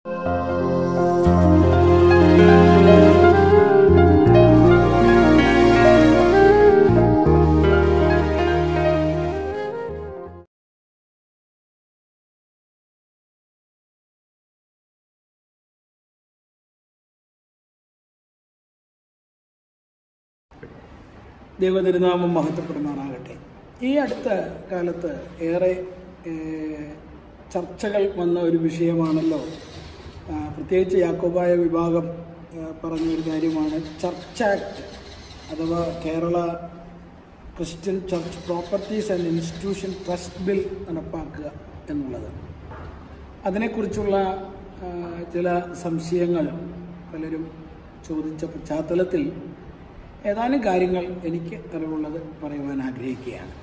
ദൈവതിരുനാമം മഹത്വപ്പെടുമാറാകട്ടെ ഈ അടുത്ത കാലത്ത് ഏറെ ഏഹ്, ചർച്ചകൾ വന്ന ഒരു വിഷയമാണല്ലോ ആ, പ്രത്യേകിച്ച് യാക്കോബായ വിഭാഗം ആ, പറഞ്ഞ ഒരു കാര്യമാണ് ചർച്ച് ആക്ട് അഥവാ Kerala Christian church properties and institution trust bill നടപ്പാക്കുക എന്നുള്ളത് അതിനെക്കുറിച്ചുള്ള ആ, ചില സംശയങ്ങൾ പലരും ചോദിച്ച പശ്ചാത്തലത്തിൽ ഏതാനും കാര്യങ്ങൾ എനിക്ക് അറിവുള്ളത് പറയുവാൻ ആഗ്രഹിക്കുകയാണ്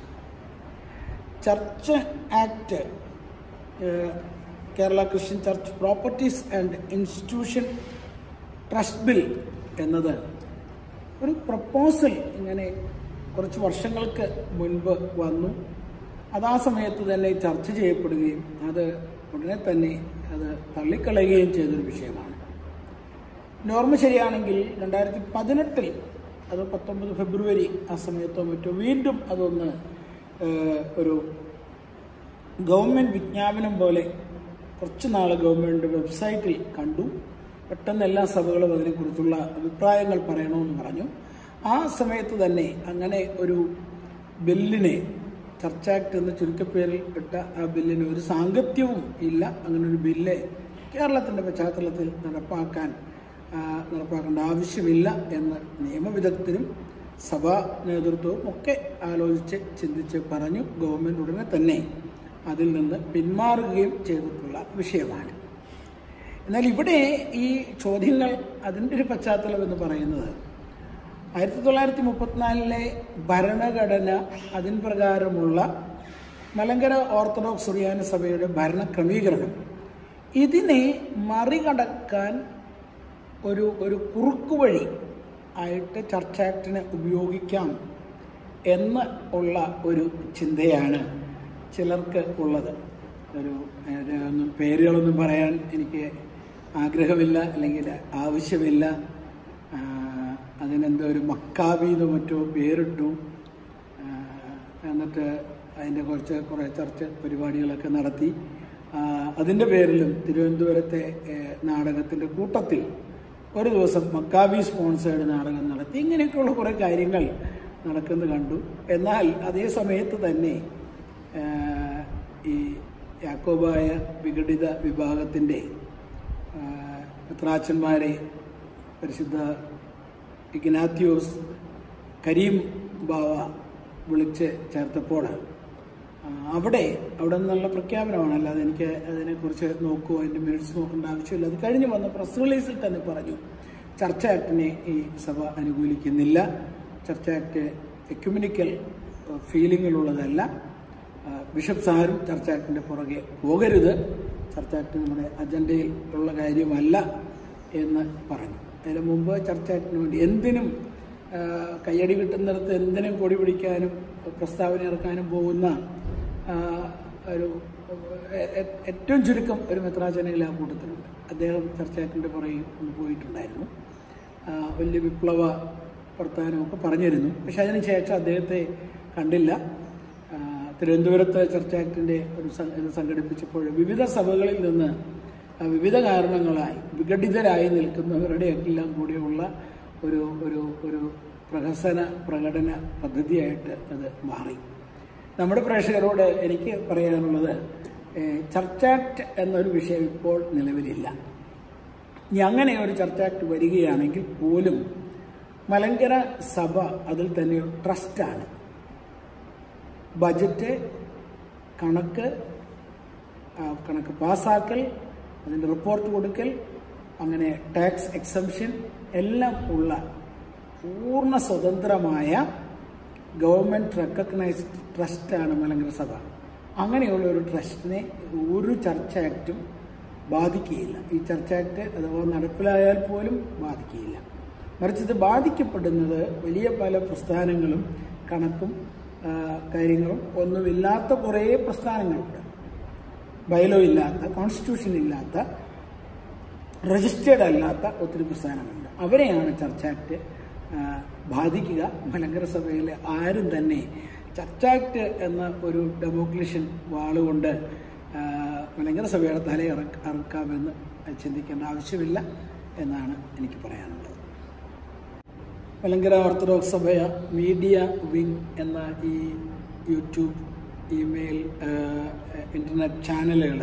church act uh, Kerala Christian church properties and institution trust bill എന്നത് ഒരു പ്രപ്പോസൽ ഇങ്ങനെ കുറച്ച് വർഷങ്ങൾക്ക് മുൻപ് വന്നു അത് ആ സമയത്ത് തന്നെ ചർച്ച ചെയ്യപ്പെടുകയും അത് ഉടനെ തന്നെ അത് തള്ളിക്കളയുകയും ചെയ്തൊരു വിഷയമാണ് നോർമ ശരിയാണെങ്കിൽ രണ്ടായിരത്തി പതിനെട്ടിൽ അത് പത്തൊമ്പത് ഫെബ്രുവരി ആ സമയത്തോ മറ്റോ വീണ്ടും അതൊന്ന് ഏഹ്, ഒരു ഗവൺമെൻറ് വിജ്ഞാപനം പോലെ കുറച്ച് നാൾ ഗവൺമെൻറ് വെബ്സൈറ്റിൽ കണ്ടു പെട്ടെന്ന് എല്ലാ സഭകളും അതിനെക്കുറിച്ചുള്ള അഭിപ്രായങ്ങൾ പറയണമെന്ന് പറഞ്ഞു ആ സമയത്ത് തന്നെ അങ്ങനെ ഒരു ബില്ലിനെ ചർച്ച് ആക്ട് എന്ന ചുരുക്കപ്പേരിൽ ഇട്ട ആ ബില്ലിന് ഒരു സാങ്കത്യവും ഇല്ല അങ്ങനെ ഒരു ബില്ല് കേരളത്തിൻ്റെ പശ്ചാത്തലത്തിൽ നടപ്പാക്കാൻ ആ, നടപ്പാക്കേണ്ട ആവശ്യമില്ല എന്ന് നിയമവിദഗ്ധരും സഭാ നേതൃത്വവും ഒക്കെ ആലോചിച്ച് ചിന്തിച്ച് പറഞ്ഞു ഗവൺമെൻറ് ഉടനെ തന്നെ അതിൽ നിന്ന് പിന്മാറുകയും ചെയ്തിട്ടുള്ള വിഷയമാണ് എന്നാൽ ഇവിടെ ഈ ചോദ്യങ്ങൾ അതിൻ്റെ ഒരു പശ്ചാത്തലം എന്ന് പറയുന്നത് ആയിരത്തി തൊള്ളായിരത്തി മുപ്പത്തിനാലിലെ ഭരണഘടന അതിൻ പ്രകാരമുള്ള മലങ്കര ഓർത്തഡോക്സ് സുറിയാനി സഭയുടെ ഭരണ ക്രമീകരണം ഇതിനെ മറികടക്കാൻ ഒരു ഒരു കുറുക്കുവഴി ആയിട്ട് ചർച്ച് ആക്ടിനെ ഉപയോഗിക്കാം എന്ന് ഉള്ള ഒരു ചിന്തയാണ് ചിലർക്ക് ഉള്ളത് ഒരു ഒരു ഒന്നും പേരുകളൊന്നും പറയാൻ എനിക്ക് ആഗ്രഹമില്ല അല്ലെങ്കിൽ ആവശ്യമില്ല ആ, അതിനെന്തോ ഒരു മക്കാബി എന്ന് മറ്റോ പേരിട്ടു ആ, എന്നിട്ട് അതിൻ്റെ കുറച്ച് കുറേ ചർച്ച പരിപാടികളൊക്കെ നടത്തി ആ, അതിൻ്റെ പേരിലും തിരുവനന്തപുരത്തെ നാടകത്തിൻ്റെ കൂട്ടത്തിൽ ഒരു ദിവസം മക്കാബി സ്പോൺസേഡ് നാടകം നടത്തി ഇങ്ങനെയൊക്കെയുള്ള കുറേ കാര്യങ്ങൾ നടക്കുന്നത് കണ്ടു എന്നാൽ അതേ സമയത്ത് തന്നെ ആ, ഈ യാക്കോബായ വിഘടിത വിഭാഗത്തിൻ്റെ പത്രാച്ചന്മാരെ പരിശുദ്ധ ഇഗ്നാത്യോസ് കരീം ബാവ വിളിച്ച് ചേർത്തപ്പോൾ ആ, അവിടെ അവിടെ നിന്നുള്ള പ്രഖ്യാപനമാണ് അല്ലാതെ എനിക്ക് അതിനെക്കുറിച്ച് നോക്കുമോ അതിൻ്റെ മിനിറ്റ്സ് നോക്കേണ്ട ആവശ്യമില്ല അത് കഴിഞ്ഞ് വന്ന പ്രസ് റിലീസിൽ തന്നെ പറഞ്ഞു ചർച്ച ആക്ടിനെ ഈ സഭ അനുകൂലിക്കുന്നില്ല ചർച്ച ആക്ട് എക്യുമിനിക്കൽ ഫീലിങ്ങിലുള്ളതല്ല ആ, ബിഷപ്സ് ആരും ചർച്ച ആക്ടിൻ്റെ പുറകെ പോകരുത് ചർച്ച ആക്ട് നമ്മുടെ അജണ്ടയിൽ ഉള്ള കാര്യമല്ല എന്ന് പറഞ്ഞു അതിന് മുമ്പ് ചർച്ച ആക്ടിന് വേണ്ടി എന്തിനും ആ, കയ്യടി കിട്ടുന്നിടത്ത് എന്തിനും കൊടി പിടിക്കാനും പ്രസ്താവന ഇറക്കാനും പോകുന്ന ആ, ഒരു എ- എ- ഏറ്റവും ചുരുക്കം ഒരു മെത്രാചനയിൽ ആ കൂട്ടത്തിലുണ്ട് അദ്ദേഹം ചർച്ച ആക്ടിൻ്റെ പുറകെ ഒന്ന് പോയിട്ടുണ്ടായിരുന്നു ആ, വലിയ വിപ്ലവ പ്രവർത്തനമൊക്കെ പറഞ്ഞിരുന്നു പക്ഷെ അതിനുശേഷം അദ്ദേഹത്തെ കണ്ടില്ല ആ, തിരുവനന്തപുരത്ത് ചർച്ച ആക്ടിൻ്റെ ഒരു സ- ഇത് സംഘടിപ്പിച്ചപ്പോൾ വിവിധ സഭകളിൽ നിന്ന് ആ, വിവിധ കാരണങ്ങളാൽ വിഘടിതരായി നിൽക്കുന്നവരുടെ എല്ലാം കൂടിയുള്ള ഒരു ഒരു ഒരു പ്രഹസന പ്രകടന പദ്ധതിയായിട്ട് അത് മാറി നമ്മുടെ പ്രേക്ഷകരോട് എനിക്ക് പറയാനുള്ളത് ഏഹ്, ചർച്ച് ആക്ട് എന്നൊരു വിഷയം ഇപ്പോൾ നിലവിലില്ല ഇനി അങ്ങനെ ഒരു ചർച്ച ആക്ട് വരികയാണെങ്കിൽ പോലും മലങ്കര സഭ അതിൽ തന്നെ ഒരു ട്രസ്റ്റാണ് ബജറ്റ് കണക്ക് ആ, കണക്ക് പാസ്സാക്കൽ അതിൻ്റെ റിപ്പോർട്ട് കൊടുക്കൽ അങ്ങനെ ടാക്സ് എക്സംഷൻ എല്ലാം ഉള്ള പൂർണ്ണ സ്വതന്ത്രമായ ഗവൺമെൻറ് റെക്കഗ്നൈസ്ഡ് ട്രസ്റ്റാണ് മലങ്കര സഭ അങ്ങനെയുള്ള ഒരു ട്രസ്റ്റിനെ ഒരു ചർച്ച ആക്റ്റും ബാധിക്കുകയില്ല ഈ ചർച്ച ആക്ട് അഥവാ നടപ്പിലായാൽ പോലും ബാധിക്കുകയില്ല മറിച്ച് ഇത് ബാധിക്കപ്പെടുന്നത് വലിയ പല പ്രസ്ഥാനങ്ങളും കണക്കും ആ, കാര്യങ്ങളും ഒന്നുമില്ലാത്ത കുറേ പ്രസ്ഥാനങ്ങളുണ്ട് ബയലോ ഇല്ലാത്ത കോൺസ്റ്റിറ്റ്യൂഷൻ ഇല്ലാത്ത രജിസ്റ്റേർഡ് അല്ലാത്ത ഒത്തിരി പ്രസ്ഥാനങ്ങളുണ്ട് അവരെയാണ് ചർച്ച ആക്ട് ആ, ബാധിക്കുക മലങ്കര സഭയിലെ ആരും തന്നെ ചർച്ച ആക്ട് എന്ന ഒരു ഡെമോക്രേഷൻ വാളുകൊണ്ട് ആ, മലങ്കര സഭയുടെ തല ഇറക്ക- ഇറക്കാമെന്ന് ചിന്തിക്കേണ്ട ആവശ്യമില്ല എന്നാണ് എനിക്ക് പറയാനുള്ളത് മലങ്കര ഓർത്തഡോക്സ് സഭ മീഡിയ വിങ് എന്ന ഈ യൂട്യൂബ് ഇമെയിൽ ഇൻ്റർനെറ്റ് ചാനലുകൾ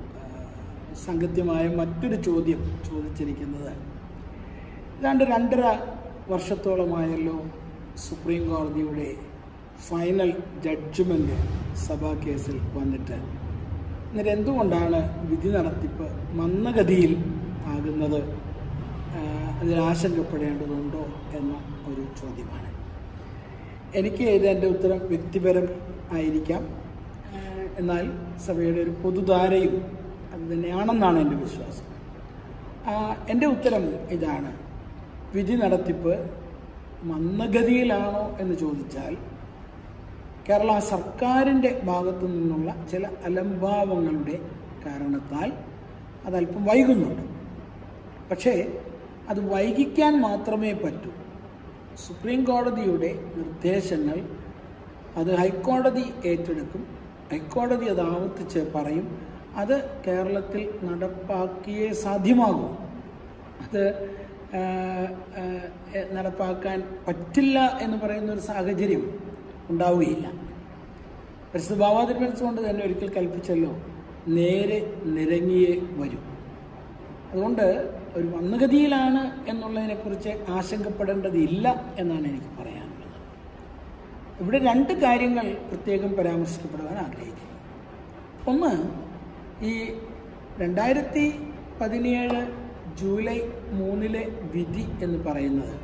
സംഗത്യമായ മറ്റൊരു ചോദ്യം ചോദിച്ചിരിക്കുന്നത് ഏതാണ്ട് രണ്ടര വർഷത്തോളമായല്ലോ സുപ്രീം കോടതിയുടെ ഫൈനൽ ജഡ്ജ്മെൻറ്റ് സഭാ കേസിൽ വന്നിട്ട് എന്നിട്ട് എന്തുകൊണ്ടാണ് വിധി നടത്തിപ്പ് മന്ദഗതിയിൽ ആകുന്നത് ആഹ് അതിൽ ആശങ്കപ്പെടേണ്ടതുണ്ടോ എന്ന ഒരു ചോദ്യമാണ് എനിക്ക് ഇതിൻ്റെ ഉത്തരം വ്യക്തിപരം ആയിരിക്കാം ആഹ് എന്നാൽ സഭയുടെ ഒരു പൊതുധാരയും അത് തന്നെയാണെന്നാണ് എൻ്റെ വിശ്വാസം ആഹ് എൻ്റെ ഉത്തരം ഇതാണ് വിധി നടത്തിപ്പ് മന്ദഗതിയിലാണോ എന്ന് ചോദിച്ചാൽ കേരള സർക്കാരിൻ്റെ ഭാഗത്തു നിന്നുള്ള ചില അലംഭാവങ്ങളുടെ കാരണത്താൽ അതല്പം വൈകുന്നുണ്ട് പക്ഷേ അത് വൈകിക്കാൻ മാത്രമേ പറ്റൂ സുപ്രീം കോടതിയുടെ നിർദ്ദേശങ്ങൾ അത് ഹൈക്കോടതി ഏറ്റെടുക്കും ഹൈക്കോടതി അത് ആവർത്തിച്ച് പറയും അത് കേരളത്തിൽ നടപ്പാക്കിയേ സാധ്യമാകൂ അത് ആ, ആ, എ- നടപ്പാക്കാൻ പറ്റില്ല എന്ന് പറയുന്ന ഒരു സാഹചര്യം ഉണ്ടാവുകയില്ല പരിശുദ്ധ ഭാവാതിരുമനസ് കൊണ്ട് തന്നെ ഒരിക്കൽ കൽപ്പിച്ചല്ലോ നേരെ നിരങ്ങിയേ വരും അതുകൊണ്ട് ഒരു മന്ദഗതിയിലാണ് എന്നുള്ളതിനെക്കുറിച്ച് ആശങ്കപ്പെടേണ്ടതില്ല എന്നാണ് എനിക്ക് പറയാനുള്ളത് ഇവിടെ രണ്ട് കാര്യങ്ങൾ പ്രത്യേകം പരാമർശിക്കപ്പെടുവാൻ ആഗ്രഹിക്കുന്നു ഒന്ന് ഈ രണ്ടായിരത്തി പതിനേഴ് ജൂലൈ മൂന്നിലെ വിധി എന്ന് പറയുന്നത്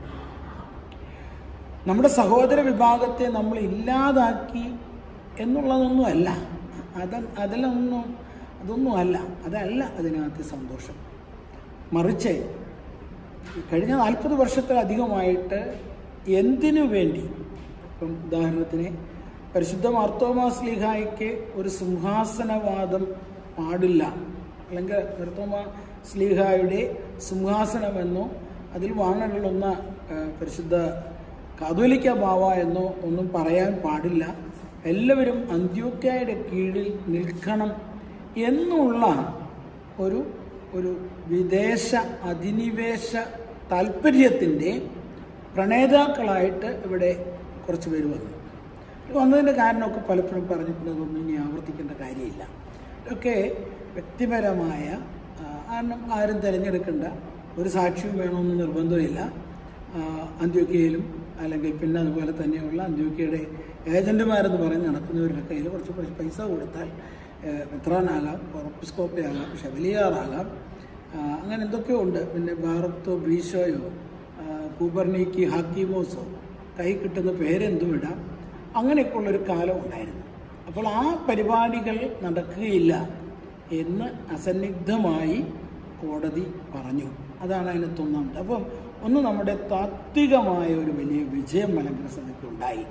നമ്മുടെ സഹോദര വിഭാഗത്തെ നമ്മൾ ഇല്ലാതാക്കി എന്നുള്ളതൊന്നുമല്ല അത് അതിലൊന്നും അതൊന്നും അല്ല അതല്ല അതിനകത്ത് സന്തോഷം മറിച്ച് കഴിഞ്ഞ നാൽപ്പത് വർഷത്തിലധികമായിട്ട് എന്തിനു വേണ്ടി ഇപ്പം ഉദാഹരണത്തിന് പരിശുദ്ധ മാർത്തോമാസ് ലീഹായ്ക്ക് ഒരു സിംഹാസനവാദം പാടില്ല അല്ലെങ്കിൽ മാർത്തോമാ സ്ലീഹായുടെ സിംഹാസനമെന്നോ അതിൽ വാണരുളുന്ന ആ, പരിശുദ്ധ കാതോലിക്ക ബാവ എന്നോ ഒന്നും പറയാൻ പാടില്ല എല്ലാവരും അന്ത്യോക്കയുടെ കീഴിൽ നിൽക്കണം എന്നുള്ള ഒരു ഒരു വിദേശ അധിനിവേശ താല്പര്യത്തിൻ്റെ പ്രണേതാക്കളായിട്ട് ഇവിടെ കുറച്ച് പേര് വന്നു ഇത് വന്നതിൻ്റെ കാരണമൊക്കെ പലപ്പോഴും പറഞ്ഞിട്ടുണ്ട് അതൊന്നും ഇനി ആവർത്തിക്കേണ്ട കാര്യമില്ല ഇതൊക്കെ വ്യക്തിപരമായ ആ, കാരണം ആരും തിരഞ്ഞെടുക്കേണ്ട ഒരു സാക്ഷിയും വേണമെന്ന് നിർബന്ധമില്ല ആ, അന്ത്യോക്യയിലും അല്ലെങ്കിൽ പിന്നെ അതുപോലെ തന്നെയുള്ള അന്ത്യോക്യയുടെ ഏജന്റുമാരെന്ന് പറഞ്ഞ് നടക്കുന്നവരുടെ കയ്യിൽ കുറച്ച് പൈ- പൈസ കൊടുത്താൽ ഏഹ്, മെത്രാനാകാം കൊറപ്പിസ്കോപ്പയാകാം ഷെവലിയാറാകാം ആ, അങ്ങനെ എന്തൊക്കെയോ ഉണ്ട് പിന്നെ ബാറത്തോ ബ്രീഷോയോ ആ, കൂബർണീക്ക് ഹാക്കിമോസോ കൈ കിട്ടുന്ന പേരെന്തും ഇടാം അങ്ങനെയൊക്കെയുള്ളൊരു കാലം ഉണ്ടായിരുന്നു അപ്പോൾ ആ പരിപാടികൾ നടക്കുകയില്ല എന്ന് അസന്നിഗ്ധമായി കോടതി പറഞ്ഞു അതാണ് അതിനകത്ത് ഒന്നാമത്തെ അപ്പം ഒന്ന് നമ്മുടെ താത്വികമായ ഒരു വലിയ വിജയം മലങ്കര സഭയ്ക്ക് ഉണ്ടായി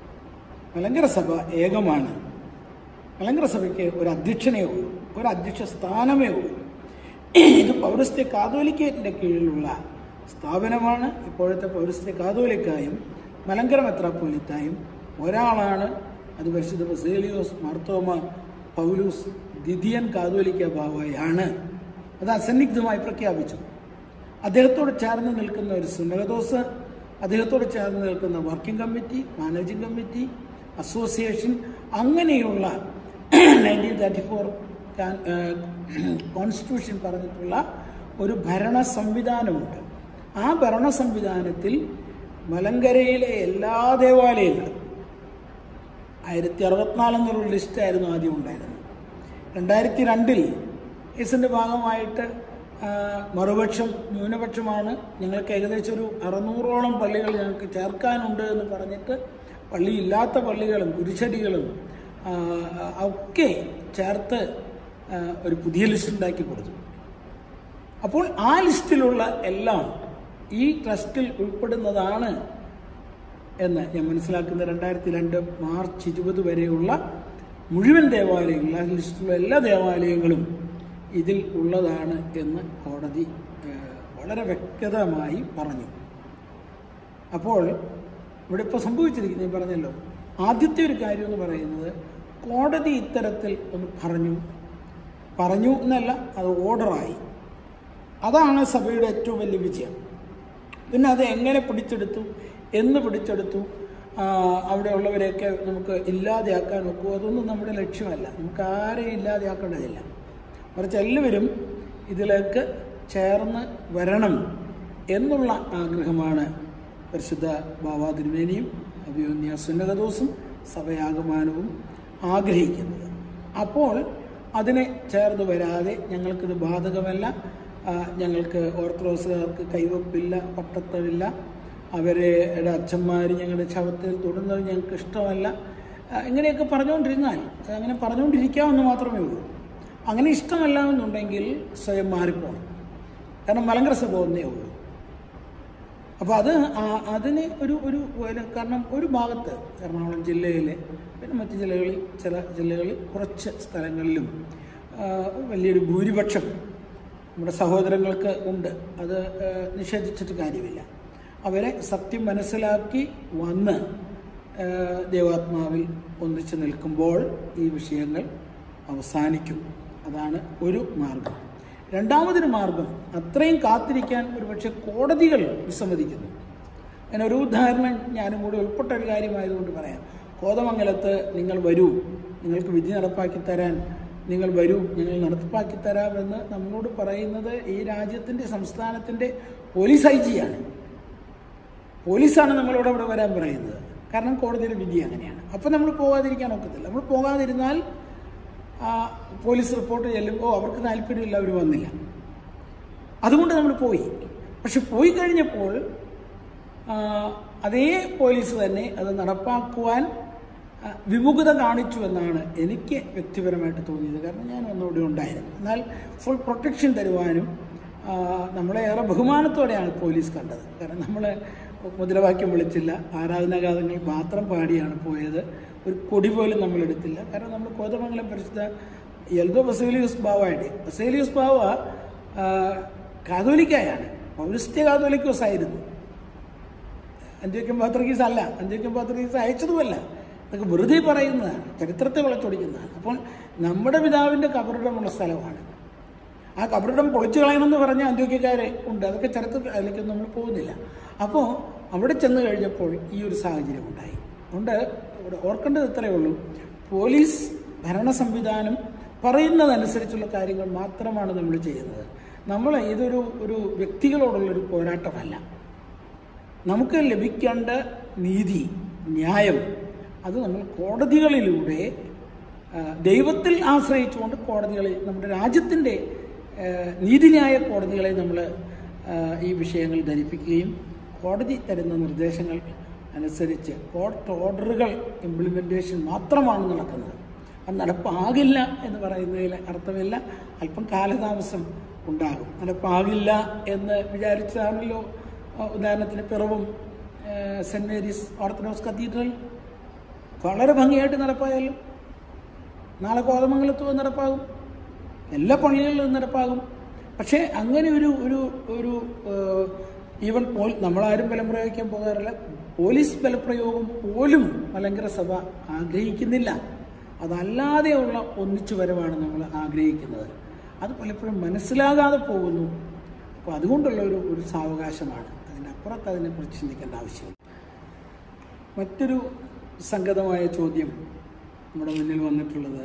മലങ്കര സഭ ഏകമാണ് മലങ്കര സഭയ്ക്ക് ഒരു അധ്യക്ഷനേ ഉള്ളൂ ഒരു അധ്യക്ഷ സ്ഥാനമേ ഉള്ളൂ ഇത് പൗരസ്ത്യ കാതോലിക്കേറ്റിൻ്റെ കീഴിലുള്ള സ്ഥാപനമാണ് ഇപ്പോഴത്തെ പൗരസ്ത്യ കാതോലിക്കായും മലങ്കര മെത്രാപ്പോലിത്തായും ഒരാളാണ് അത് പരിശുദ്ധ ബസേലിയോസ് മാർത്തോമ പൗലൂസ് ദിദിയൻ കാതോലിക്ക ബാവയാണ് അത് അസന്നിഗ്ധമായി പ്രഖ്യാപിച്ചു അദ്ദേഹത്തോട് ചേർന്ന് നിൽക്കുന്ന ഒരു സുനകദോസ് അദ്ദേഹത്തോട് ചേർന്ന് നിൽക്കുന്ന working committee managing committee association അങ്ങനെയുള്ള നയൻറ്റീൻ തേർട്ടി ഫോർ കോൺസ്റ്റിറ്റ്യൂഷൻ പറഞ്ഞിട്ടുള്ള ഒരു ഭരണ സംവിധാനമുണ്ട് ആ ഭരണ സംവിധാനത്തിൽ മലങ്കരയിലെ എല്ലാ ദേവാലയങ്ങളും ആയിരത്തി അറുപത്തിനാല് എന്നുള്ള ലിസ്റ്റായിരുന്നു ആദ്യം ഉണ്ടായിരുന്നത് രണ്ടായിരത്തി രണ്ടിൽ കേസിൻ്റെ ഭാഗമായിട്ട് ആ, മറുപക്ഷം ന്യൂനപക്ഷമാണ് ഞങ്ങൾക്ക് ഏകദേശം ഒരു അറുന്നൂറോളം പള്ളികൾ ഞങ്ങൾക്ക് ചേർക്കാനുണ്ട് എന്ന് പറഞ്ഞിട്ട് പള്ളിയില്ലാത്ത പള്ളികളും കുരിശടികളും ആ, ഒക്കെ ചേർത്ത് ആ, ഒരു പുതിയ ലിസ്റ്റ് ഉണ്ടാക്കി കൊടുത്തു അപ്പോൾ ആ ലിസ്റ്റിലുള്ള എല്ലാം ഈ ട്രസ്റ്റിൽ ഉൾപ്പെടുന്നതാണ് എന്ന് ഞാൻ മനസ്സിലാക്കുന്ന രണ്ടായിരത്തി രണ്ട് മാർച്ച് ഇരുപത് വരെയുള്ള മുഴുവൻ ദേവാലയങ്ങളും ആ ലിസ്റ്റിലുള്ള എല്ലാ ദേവാലയങ്ങളും ഇതിൽ ഉള്ളതാണ് എന്ന് കോടതി ഏഹ്, വളരെ വ്യക്തമായി പറഞ്ഞു അപ്പോൾ ഇവിടെ ഇപ്പോൾ സംഭവിച്ചിരിക്കുന്നത് ഞാൻ പറഞ്ഞല്ലോ ആദ്യത്തെ ഒരു കാര്യം എന്ന് പറയുന്നത് കോടതി ഇത്തരത്തിൽ ഒന്ന് പറഞ്ഞു പറഞ്ഞു എന്നല്ല അത് ഓർഡറായി അതാണ് സഭയുടെ ഏറ്റവും വലിയ വിജയം പിന്നെ അത് എങ്ങനെ പിടിച്ചെടുത്തു എന്ന് പിടിച്ചെടുത്തു ആ, അവിടെയുള്ളവരെയൊക്കെ നമുക്ക് ഇല്ലാതെയാക്കാൻ ഒക്കുമോ അതൊന്നും നമ്മുടെ ലക്ഷ്യമല്ല നമുക്ക് ആരെയും ഇല്ലാതെയാക്കേണ്ടതില്ല മറിച്ച് എല്ലാവരും ഇതിലേക്ക് ചേർന്ന് വരണം എന്നുള്ള ആഗ്രഹമാണ് പരിശുദ്ധ ബാബാ തിരുമേനിയും അഭിയോന്യ സുന്നകദോസും സഭയാകമാനവും ആഗ്രഹിക്കുന്നത് അപ്പോൾ അതിനെ ചേർന്ന് വരാതെ ഞങ്ങൾക്കിത് ബാധകമല്ല ആ, ഞങ്ങൾക്ക് ഓർത്തഡോക്സുകാർക്ക് കൈവപ്പില്ല പട്ടത്തമില്ല അവരുടെ അച്ഛന്മാർ ഞങ്ങളുടെ ശവത്തിൽ തൊടുന്നത് ഞങ്ങൾക്ക് ഇഷ്ടമല്ല ആ, ഇങ്ങനെയൊക്കെ പറഞ്ഞുകൊണ്ടിരുന്നാൽ അത് അങ്ങനെ പറഞ്ഞുകൊണ്ടിരിക്കാമെന്ന് മാത്രമേ ഉള്ളൂ അങ്ങനെ ഇഷ്ടമല്ല എന്നുണ്ടെങ്കിൽ സ്വയം മാറിപ്പോണം കാരണം മലങ്കര സഭ ഒന്നേ ഉള്ളൂ അപ്പോൾ അത് ആ- അതിന് ഒരു ഒരു ഒരു- കാരണം ഒരു ഭാഗത്ത് എറണാകുളം ജില്ലയിലെ പിന്നെ മറ്റ് ജില്ലകളിൽ ചില ജില്ലകളിൽ കുറച്ച് സ്ഥലങ്ങളിലും ആ, വലിയൊരു ഭൂരിപക്ഷം നമ്മുടെ സഹോദരങ്ങൾക്ക് ഉണ്ട് അത് ആ, നിഷേധിച്ചിട്ട് കാര്യമില്ല അവരെ സത്യം മനസ്സിലാക്കി വന്ന് ആ, ദൈവാത്മാവിൽ ഒന്നിച്ച് നിൽക്കുമ്പോൾ ഈ വിഷയങ്ങൾ അവസാനിക്കും അതാണ് ഒരു മാർഗം രണ്ടാമതൊരു മാർഗം അത്രയും കാത്തിരിക്കാൻ ഒരുപക്ഷെ കോടതികൾ വിസമ്മതിക്കുന്നു അങ്ങനെ ഒരു ഉദാഹരണം ഞാനും കൂടി ഉൾപ്പെട്ട ഒരു കാര്യമായതുകൊണ്ട് പറയാം കോതമംഗലത്ത് നിങ്ങൾ വരൂ നിങ്ങൾക്ക് വിധി നടപ്പാക്കി തരാൻ നിങ്ങൾ വരൂ ഞങ്ങൾ നടപ്പാക്കി തരാമെന്ന് നമ്മളോട് പറയുന്നത് ഈ രാജ്യത്തിൻ്റെ സംസ്ഥാനത്തിൻ്റെ പോലീസ് ഐ ജിയാണ് പോലീസാണ് നമ്മളോട് അവിടെ വരാൻ പറയുന്നത് കാരണം കോടതിയുടെ വിധി അങ്ങനെയാണ് അപ്പം നമ്മൾ പോകാതിരിക്കാൻ ഒക്കത്തില്ല നമ്മൾ പോകാതിരുന്നാൽ ആ, പോലീസ് റിപ്പോർട്ട് ചെല്ലുമ്പോൾ അവർക്ക് താല്പര്യമില്ല അവർ വന്നില്ല അതുകൊണ്ട് നമ്മൾ പോയി പക്ഷെ പോയി കഴിഞ്ഞപ്പോൾ ആ, അതേ പോലീസ് തന്നെ അത് നടപ്പാക്കുവാൻ ആ, വിമുഖത കാണിച്ചു എന്നാണ് എനിക്ക് വ്യക്തിപരമായിട്ട് തോന്നിയത് കാരണം ഞാൻ ഒന്നുകൂടി ഉണ്ടായിരുന്നു എന്നാൽ ഫുൾ പ്രൊട്ടക്ഷൻ തരുവാനും ആ, നമ്മളെ ഏറെ ബഹുമാനത്തോടെയാണ് പോലീസ് കണ്ടത് കാരണം നമ്മൾ മുദ്രാവാക്യം വിളിച്ചില്ല ആരാധനാഗാതങ്ങൾ മാത്രം പാടിയാണ് പോയത് ഒരു കൊടി പോലും നമ്മൾ എടുത്തില്ല കാരണം നമ്മൾ കോതമംഗലം പരിശുദ്ധ എൽദോ ബസേലിയസ് ബാവയുടെ ബസേലിയസ് ബാവ ആ, കാതോലിക്കായാണ് പൗരസ്ത്യ കാതോലിക്കോസ് ആയിരുന്നു അന്ത്യോക്യം പാത്രീസ് അല്ല അന്ത്യോക്യം പാത്രീസ് അയച്ചതുമല്ല ഇതൊക്കെ വെറുതെ പറയുന്നതാണ് ചരിത്രത്തെ വളച്ചൊടിക്കുന്നതാണ് അപ്പോൾ നമ്മുടെ പിതാവിൻ്റെ കബറിടമുള്ള സ്ഥലമാണ് ആ കബറിടം പൊളിച്ചു കളയണമെന്ന് പറഞ്ഞ അന്ത്യോക്യക്കാരെ ഉണ്ട് അതൊക്കെ ചരിത്രത്തിൽ അതിലേക്ക് നമ്മൾ പോകുന്നില്ല അപ്പോൾ അവിടെ ചെന്ന് കഴിഞ്ഞപ്പോൾ ഈ ഒരു സാഹചര്യം ഉണ്ടായി അതുകൊണ്ട് ഇവിടെ ഓർക്കേണ്ടത് ഇത്രയേ ഉള്ളൂ പോലീസ് ഭരണ സംവിധാനം പറയുന്നതനുസരിച്ചുള്ള കാര്യങ്ങൾ മാത്രമാണ് നമ്മൾ ചെയ്യുന്നത് നമ്മൾ ഇതൊരു ഒരു വ്യക്തികളോടുള്ളൊരു പോരാട്ടമല്ല നമുക്ക് ലഭിക്കേണ്ട നീതി ന്യായം അത് നമ്മൾ കോടതികളിലൂടെ ആ, ദൈവത്തിൽ ആശ്രയിച്ചുകൊണ്ട് കോടതികളെ നമ്മുടെ രാജ്യത്തിൻ്റെ ആ, നീതിന്യായ കോടതികളെ നമ്മൾ ആ, ഈ വിഷയങ്ങൾ ധരിപ്പിക്കുകയും കോടതി തരുന്ന നിർദ്ദേശങ്ങൾ അനുസരിച്ച് കോർട്ട് ഓർഡറുകൾ ഇംപ്ലിമെൻറ്റേഷൻ മാത്രമാണ് നടക്കുന്നത് അത് നടപ്പാകില്ല എന്ന് പറയുന്നതിൽ അർത്ഥമില്ല അല്പം കാലതാമസം ഉണ്ടാകും നടപ്പാകില്ല എന്ന് വിചാരിച്ചാണല്ലോ ആ, ഉദാഹരണത്തിന് പിറവും സെൻറ് മേരീസ് ഓർത്തഡോക്സ് കത്തീഡ്രൽ വളരെ ഭംഗിയായിട്ട് നടപ്പായല്ലോ നാളെ കോതമംഗലത്ത് നടപ്പാകും എല്ലാ പള്ളികളിലും നടപ്പാകും പക്ഷേ അങ്ങനെ ഒരു ഒരു ഒരു ഈവൻ പോൽ നമ്മളാരും ബലം പ്രയോഗിക്കാൻ പോകാറില്ല പോലീസ് ബലപ്രയോഗം പോലും മലങ്കര സഭ ആഗ്രഹിക്കുന്നില്ല അതല്ലാതെയുള്ള ഒന്നിച്ചു വരവാണ് നമ്മൾ ആഗ്രഹിക്കുന്നത് അത് പലപ്പോഴും മനസ്സിലാകാതെ പോകുന്നു അപ്പോൾ അതുകൊണ്ടുള്ള ഒരു ഒരു സാവകാശമാണ് അതിൻ്റെ അപ്പുറത്ത് അതിനെക്കുറിച്ച് ചിന്തിക്കേണ്ട ആവശ്യമില്ല മറ്റൊരു സംഗതമായ ചോദ്യം നമ്മുടെ മുന്നിൽ വന്നിട്ടുള്ളത്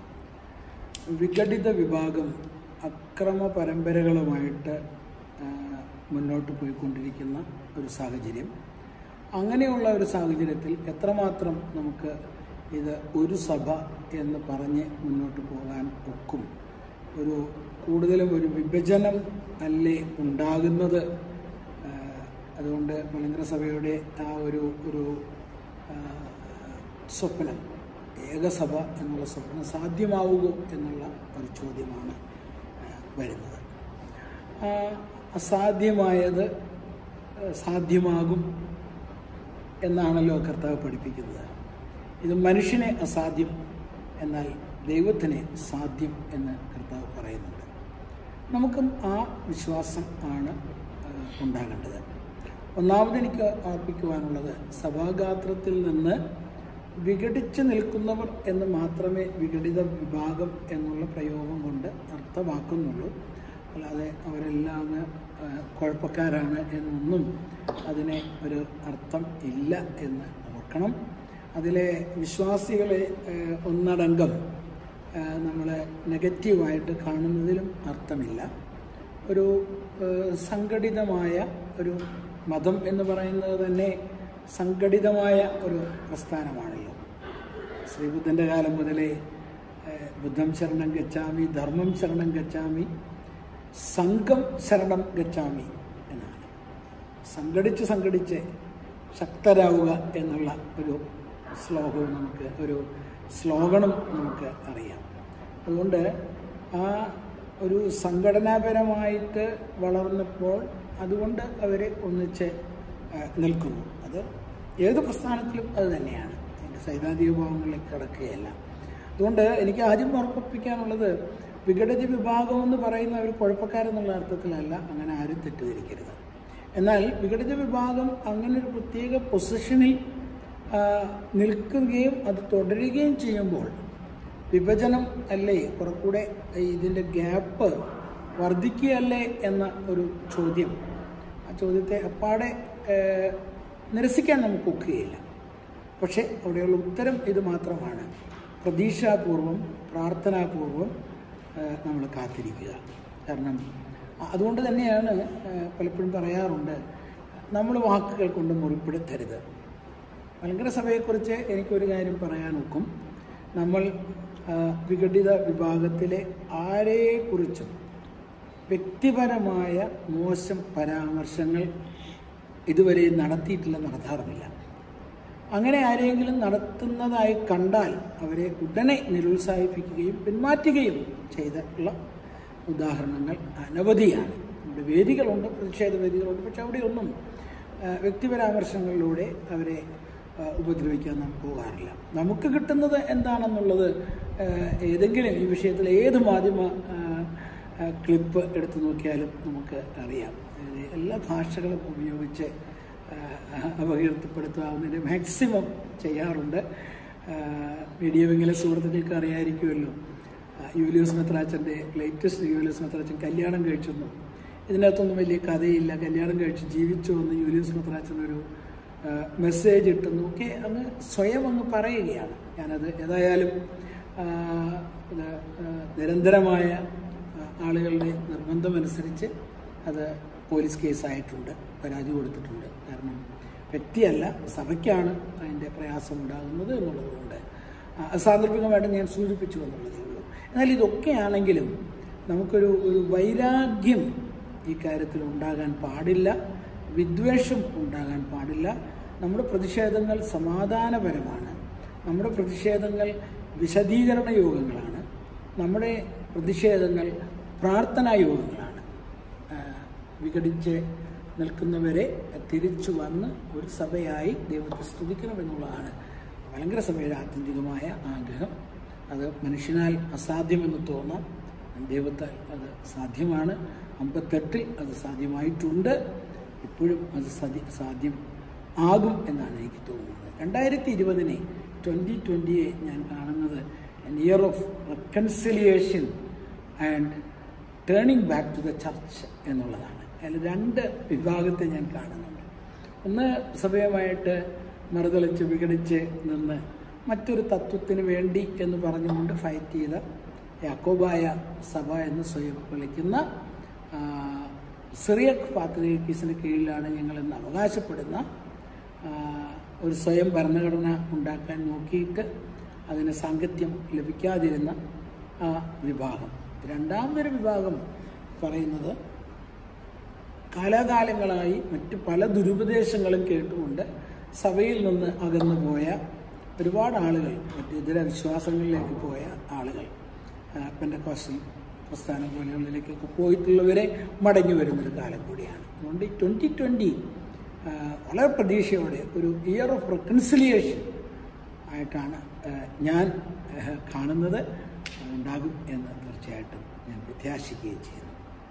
വിഘടിത വിഭാഗം അക്രമ പരമ്പരകളുമായിട്ട് ആ, മുന്നോട്ട് പോയിക്കൊണ്ടിരിക്കുന്ന ഒരു സാഹചര്യം അങ്ങനെയുള്ള ഒരു സാഹചര്യത്തിൽ എത്രമാത്രം നമുക്ക് ഇത് ഒരു സഭ എന്ന് പറഞ്ഞ് മുന്നോട്ട് പോകാൻ ഒക്കും ഒരു കൂടുതലും ഒരു വിഭജനം അല്ലേ ഉണ്ടാകുന്നത് ആ, അതുകൊണ്ട് മലങ്കര സഭയുടെ ആ ഒരു ഒരു ആ, സ്വപ്നം ഏകസഭ എന്നുള്ള സ്വപ്നം സാധ്യമാവുമോ എന്നുള്ള ഒരു ചോദ്യമാണ് ആ, വരുന്നത് ആ, അസാധ്യമായത് ആ, സാധ്യമാകും എന്നാണല്ലോ കർത്താവ് പഠിപ്പിക്കുന്നത് ഇത് മനുഷ്യനെ അസാധ്യം എന്നാൽ ദൈവത്തിനെ സാധ്യം എന്ന് കർത്താവ് പറയുന്നുണ്ട് നമുക്കും ആ വിശ്വാസം ആണ് ആ, ഉണ്ടാകേണ്ടത് ഒന്നാമത് എനിക്ക് അർപ്പിക്കുവാനുള്ളത് സഭാഗാത്രത്തിൽ നിന്ന് വിഘടിച്ച് നിൽക്കുന്നവർ എന്ന് മാത്രമേ വിഘടിത വിഭാഗം എന്നുള്ള പ്രയോഗം കൊണ്ട് അർത്ഥമാക്കുന്നുള്ളൂ അല്ലാതെ അവരെല്ലാം അങ്ങ്, ആ, കുഴപ്പക്കാരാണ് എന്നൊന്നും അതിനെ ഒരു അർത്ഥം ഇല്ല എന്ന് ഓർക്കണം അതിലെ വിശ്വാസികളെ ആ, ഒന്നടങ്കം നമ്മൾ നെഗറ്റീവായിട്ട് കാണുന്നതിലും അർത്ഥമില്ല ഒരു ഏഹ്, സംഘടിതമായ ഒരു മതം എന്ന് പറയുന്നത് തന്നെ സംഘടിതമായ ഒരു പ്രസ്ഥാനമാണല്ലോ ശ്രീബുദ്ധൻ്റെ കാലം മുതലേ ഏഹ്, ബുദ്ധം ശരണം ഗച്ഛാമി ധർമ്മം ശരണം ഗച്ഛാമി സംഘം ശരണം ഗച്ഛാമി എന്നാണ് സംഘടിച്ച് സംഘടിച്ച് ശക്തരാവുക എന്നുള്ള ഒരു ശ്ലോകവും നമുക്ക് ഒരു സ്ലോഗണും നമുക്ക് അറിയാം അതുകൊണ്ട് ആ ഒരു സംഘടനാപരമായിട്ട് വളർന്നപ്പോൾ അതുകൊണ്ട് അവർ ഒന്നിച്ച് ആ, നിൽക്കുന്നു അത് ഏത് പ്രസ്ഥാനത്തിലും അത് തന്നെയാണ് അതിൻ്റെ സൈദ്ധാന്തിക ഭാവങ്ങളിലേക്ക് കിടക്കുകയല്ല അതുകൊണ്ട് എനിക്ക് ആദ്യം ഉറപ്പിക്കാനുള്ളത് വിഘടിത വിഭാഗം എന്ന് പറയുന്ന ഒരു കുഴപ്പക്കാരെന്നുള്ള അർത്ഥത്തിലല്ല അങ്ങനെ ആരും തെറ്റിദ്ധരിക്കരുത് എന്നാൽ വിഘടിത വിഭാഗം അങ്ങനെ ഒരു പ്രത്യേക പൊസിഷനിൽ ആ, നിൽക്കുകയും അത് തുടരുകയും ചെയ്യുമ്പോൾ വിഭജനം അല്ലേ കുറച്ചുകൂടെ ഇതിൻ്റെ ഗ്യാപ്പ് വർദ്ധിക്കുകയല്ലേ എന്ന ഒരു ചോദ്യം ആ ചോദ്യത്തെ അപ്പാടെ ഏഹ്, നിരസിക്കാൻ നമുക്ക് ഒക്കുകയില്ല പക്ഷേ അവിടെയുള്ള ഉത്തരം ഇത് മാത്രമാണ് പ്രതീക്ഷാപൂർവം പ്രാർത്ഥനാപൂർവം ഏഹ്, നമ്മൾ കാത്തിരിക്കുക കാരണം അ- അതുകൊണ്ട് തന്നെയാണ് ഏഹ്, പലപ്പോഴും പറയാറുണ്ട് നമ്മൾ വാക്കുകൾ കൊണ്ട് മുറിപ്പെടുത്തരുത് മലങ്കര സഭയെക്കുറിച്ച് എനിക്കൊരു കാര്യം പറയാൻ ഒക്കും നമ്മൾ ആ, വിഘടിത വിഭാഗത്തിലെ ആരെക്കുറിച്ചും വ്യക്തിപരമായ മോശം പരാമർശങ്ങൾ ഇതുവരെ നടത്തിയിട്ടില്ല നടത്താറുമില്ല അങ്ങനെ ആരെങ്കിലും നടത്തുന്നതായി കണ്ടാൽ അവരെ ഉടനെ നിരുത്സാഹിപ്പിക്കുകയും പിന്മാറ്റുകയും ചെയ്തിട്ടുള്ള ഉദാഹരണങ്ങൾ അനവധിയാണ് നമ്മുടെ വേദികളുണ്ട് പ്രതിഷേധ വേദികളുണ്ട് പക്ഷെ അവിടെയൊന്നും ആ, വ്യക്തിപരാമർശങ്ങളിലൂടെ അവരെ ആ, ഉപദ്രവിക്കാൻ നാം പോകാറില്ല നമുക്ക് കിട്ടുന്നത് എന്താണെന്നുള്ളത് ആ, ഏതെങ്കിലും ഈ വിഷയത്തിൽ ഏത് മാധ്യമ ആ, ആ, ക്ലിപ്പ് എടുത്തു നോക്കിയാലും നമുക്ക് അറിയാം അതായത് എല്ലാ ഭാഷകളും ഉപയോഗിച്ച് ആ, അപകീർത്തിപ്പെടുത്താവുന്നതിന് മാക്സിമം ചെയ്യാറുണ്ട് ആ, മീഡിയ വിങ്ങിലെ സുഹൃത്തുക്കൾക്ക് അറിയായിരിക്കുമല്ലോ ആ, യൂലിയോസ് മെത്രാച്ചൻ്റെ ലേറ്റസ്റ്റ് യൂലിയോസ് മെത്രാച്ചൻ കല്യാണം കഴിച്ചെന്നും ഇതിനകത്തൊന്നും വലിയ കഥയില്ല കല്യാണം കഴിച്ച് ജീവിച്ചു എന്ന് യൂലിയോസ് മെത്രാച്ചൻ ഒരു ആ, മെസ്സേജ് ഇട്ടെന്നും ഒക്കെ അങ്ങ് സ്വയം അങ്ങ് പറയുകയാണ് ഞാനത് ഏതായാലും ആ, ഇത് ആ, നിരന്തരമായ ആ, ആളുകളുടെ നിർബന്ധമനുസരിച്ച് അത് പോലീസ് കേസായിട്ടുണ്ട് പരാതി കൊടുത്തിട്ടുണ്ട് കാരണം വ്യക്തിയല്ല സഭയ്ക്കാണ് അതിൻ്റെ പ്രയാസം ഉണ്ടാകുന്നത് എന്നുള്ളതുകൊണ്ട് ആ, സാന്ദർഭികമായിട്ട് ഞാൻ സൂചിപ്പിച്ചു എന്നുള്ളതേ ഉള്ളൂ എന്നാൽ ഇതൊക്കെയാണെങ്കിലും നമുക്കൊരു ഒരു വൈരാഗ്യം ഈ കാര്യത്തിൽ ഉണ്ടാകാൻ പാടില്ല വിദ്വേഷം ഉണ്ടാകാൻ പാടില്ല നമ്മുടെ പ്രതിഷേധങ്ങൾ സമാധാനപരമാണ് നമ്മുടെ പ്രതിഷേധങ്ങൾ വിശദീകരണ യോഗങ്ങളാണ് നമ്മുടെ പ്രതിഷേധങ്ങൾ പ്രാർത്ഥനാ യോഗങ്ങളാണ് ആ, വിഘടിച്ച് നിൽക്കുന്നവരെ തിരിച്ചു വന്ന് ഒരു സഭയായി ദൈവത്തെ സ്തുതിക്കണമെന്നുള്ളതാണ് മലങ്കര സഭയുടെ ആത്യന്തികമായ ആഗ്രഹം അത് മനുഷ്യനാൽ അസാധ്യമെന്ന് തോന്നാം ദൈവത്താൽ അത് സാധ്യമാണ് അമ്പത്തെട്ടിൽ അത് സാധ്യമായിട്ടുണ്ട് ഇപ്പോഴും അത് സതി സാധ്യം ആകും എന്നാണ് എനിക്ക് തോന്നുന്നത് രണ്ടായിരത്തി ഇരുപതിനെ ട്വൻ്റി ട്വൻ്റിയെ ഞാൻ കാണുന്നത് year of reconciliation and turning back to the church എന്നുള്ളതാണ് അതിൽ രണ്ട് വിഭാഗത്തെ ഞാൻ കാണുന്നുണ്ട് ഒന്ന് സഭയുമായിട്ട് മറുതളിച്ച് വിഘടിച്ച് നിന്ന് മറ്റൊരു തത്വത്തിന് വേണ്ടി എന്ന് പറഞ്ഞുകൊണ്ട് ഫൈറ്റ് ചെയ്ത യാക്കോബായ സഭ എന്ന് സ്വയം വിളിക്കുന്ന ആ, സിറിയക് പാത്രീക്കീസിന് കീഴിലാണ് ഞങ്ങളെന്ന് അവകാശപ്പെടുന്ന ആ, ഒരു സ്വയം ഭരണഘടന ഉണ്ടാക്കാൻ നോക്കിയിട്ട് അതിന് സാങ്കത്യം ലഭിക്കാതിരുന്ന ആ വിഭാഗം രണ്ടാമതൊരു വിഭാഗം പറയുന്നത് കാലാകാലങ്ങളായി മറ്റ് പല ദുരുപദേശങ്ങളും കേട്ടുകൊണ്ട് സഭയിൽ നിന്ന് അകന്നു പോയ ഒരുപാട് ആളുകൾ മറ്റ് ഇതര വിശ്വാസങ്ങളിലേക്ക് പോയ ആളുകൾ പെൻഡക്കോസ്റ്റൽ പ്രസ്ഥാനം പോലെയുള്ളതിലേക്കൊക്കെ പോയിട്ടുള്ളവരെ മടങ്ങി വരുന്നൊരു കാലം കൂടിയാണ് അതുകൊണ്ട് ഈ ട്വൻ്റി ട്വൻ്റി വളരെ പ്രതീക്ഷയോടെ ഒരു ഇയർ ഓഫ് റെക്കൺസിലിയേഷൻ ആയിട്ടാണ് ആ, ഞാൻ ആ, കാണുന്നത് ഉണ്ടാകും എന്ന് തീർച്ചയായിട്ടും ഞാൻ പ്രത്യാശിക്കുകയും ചെയ്യുന്നു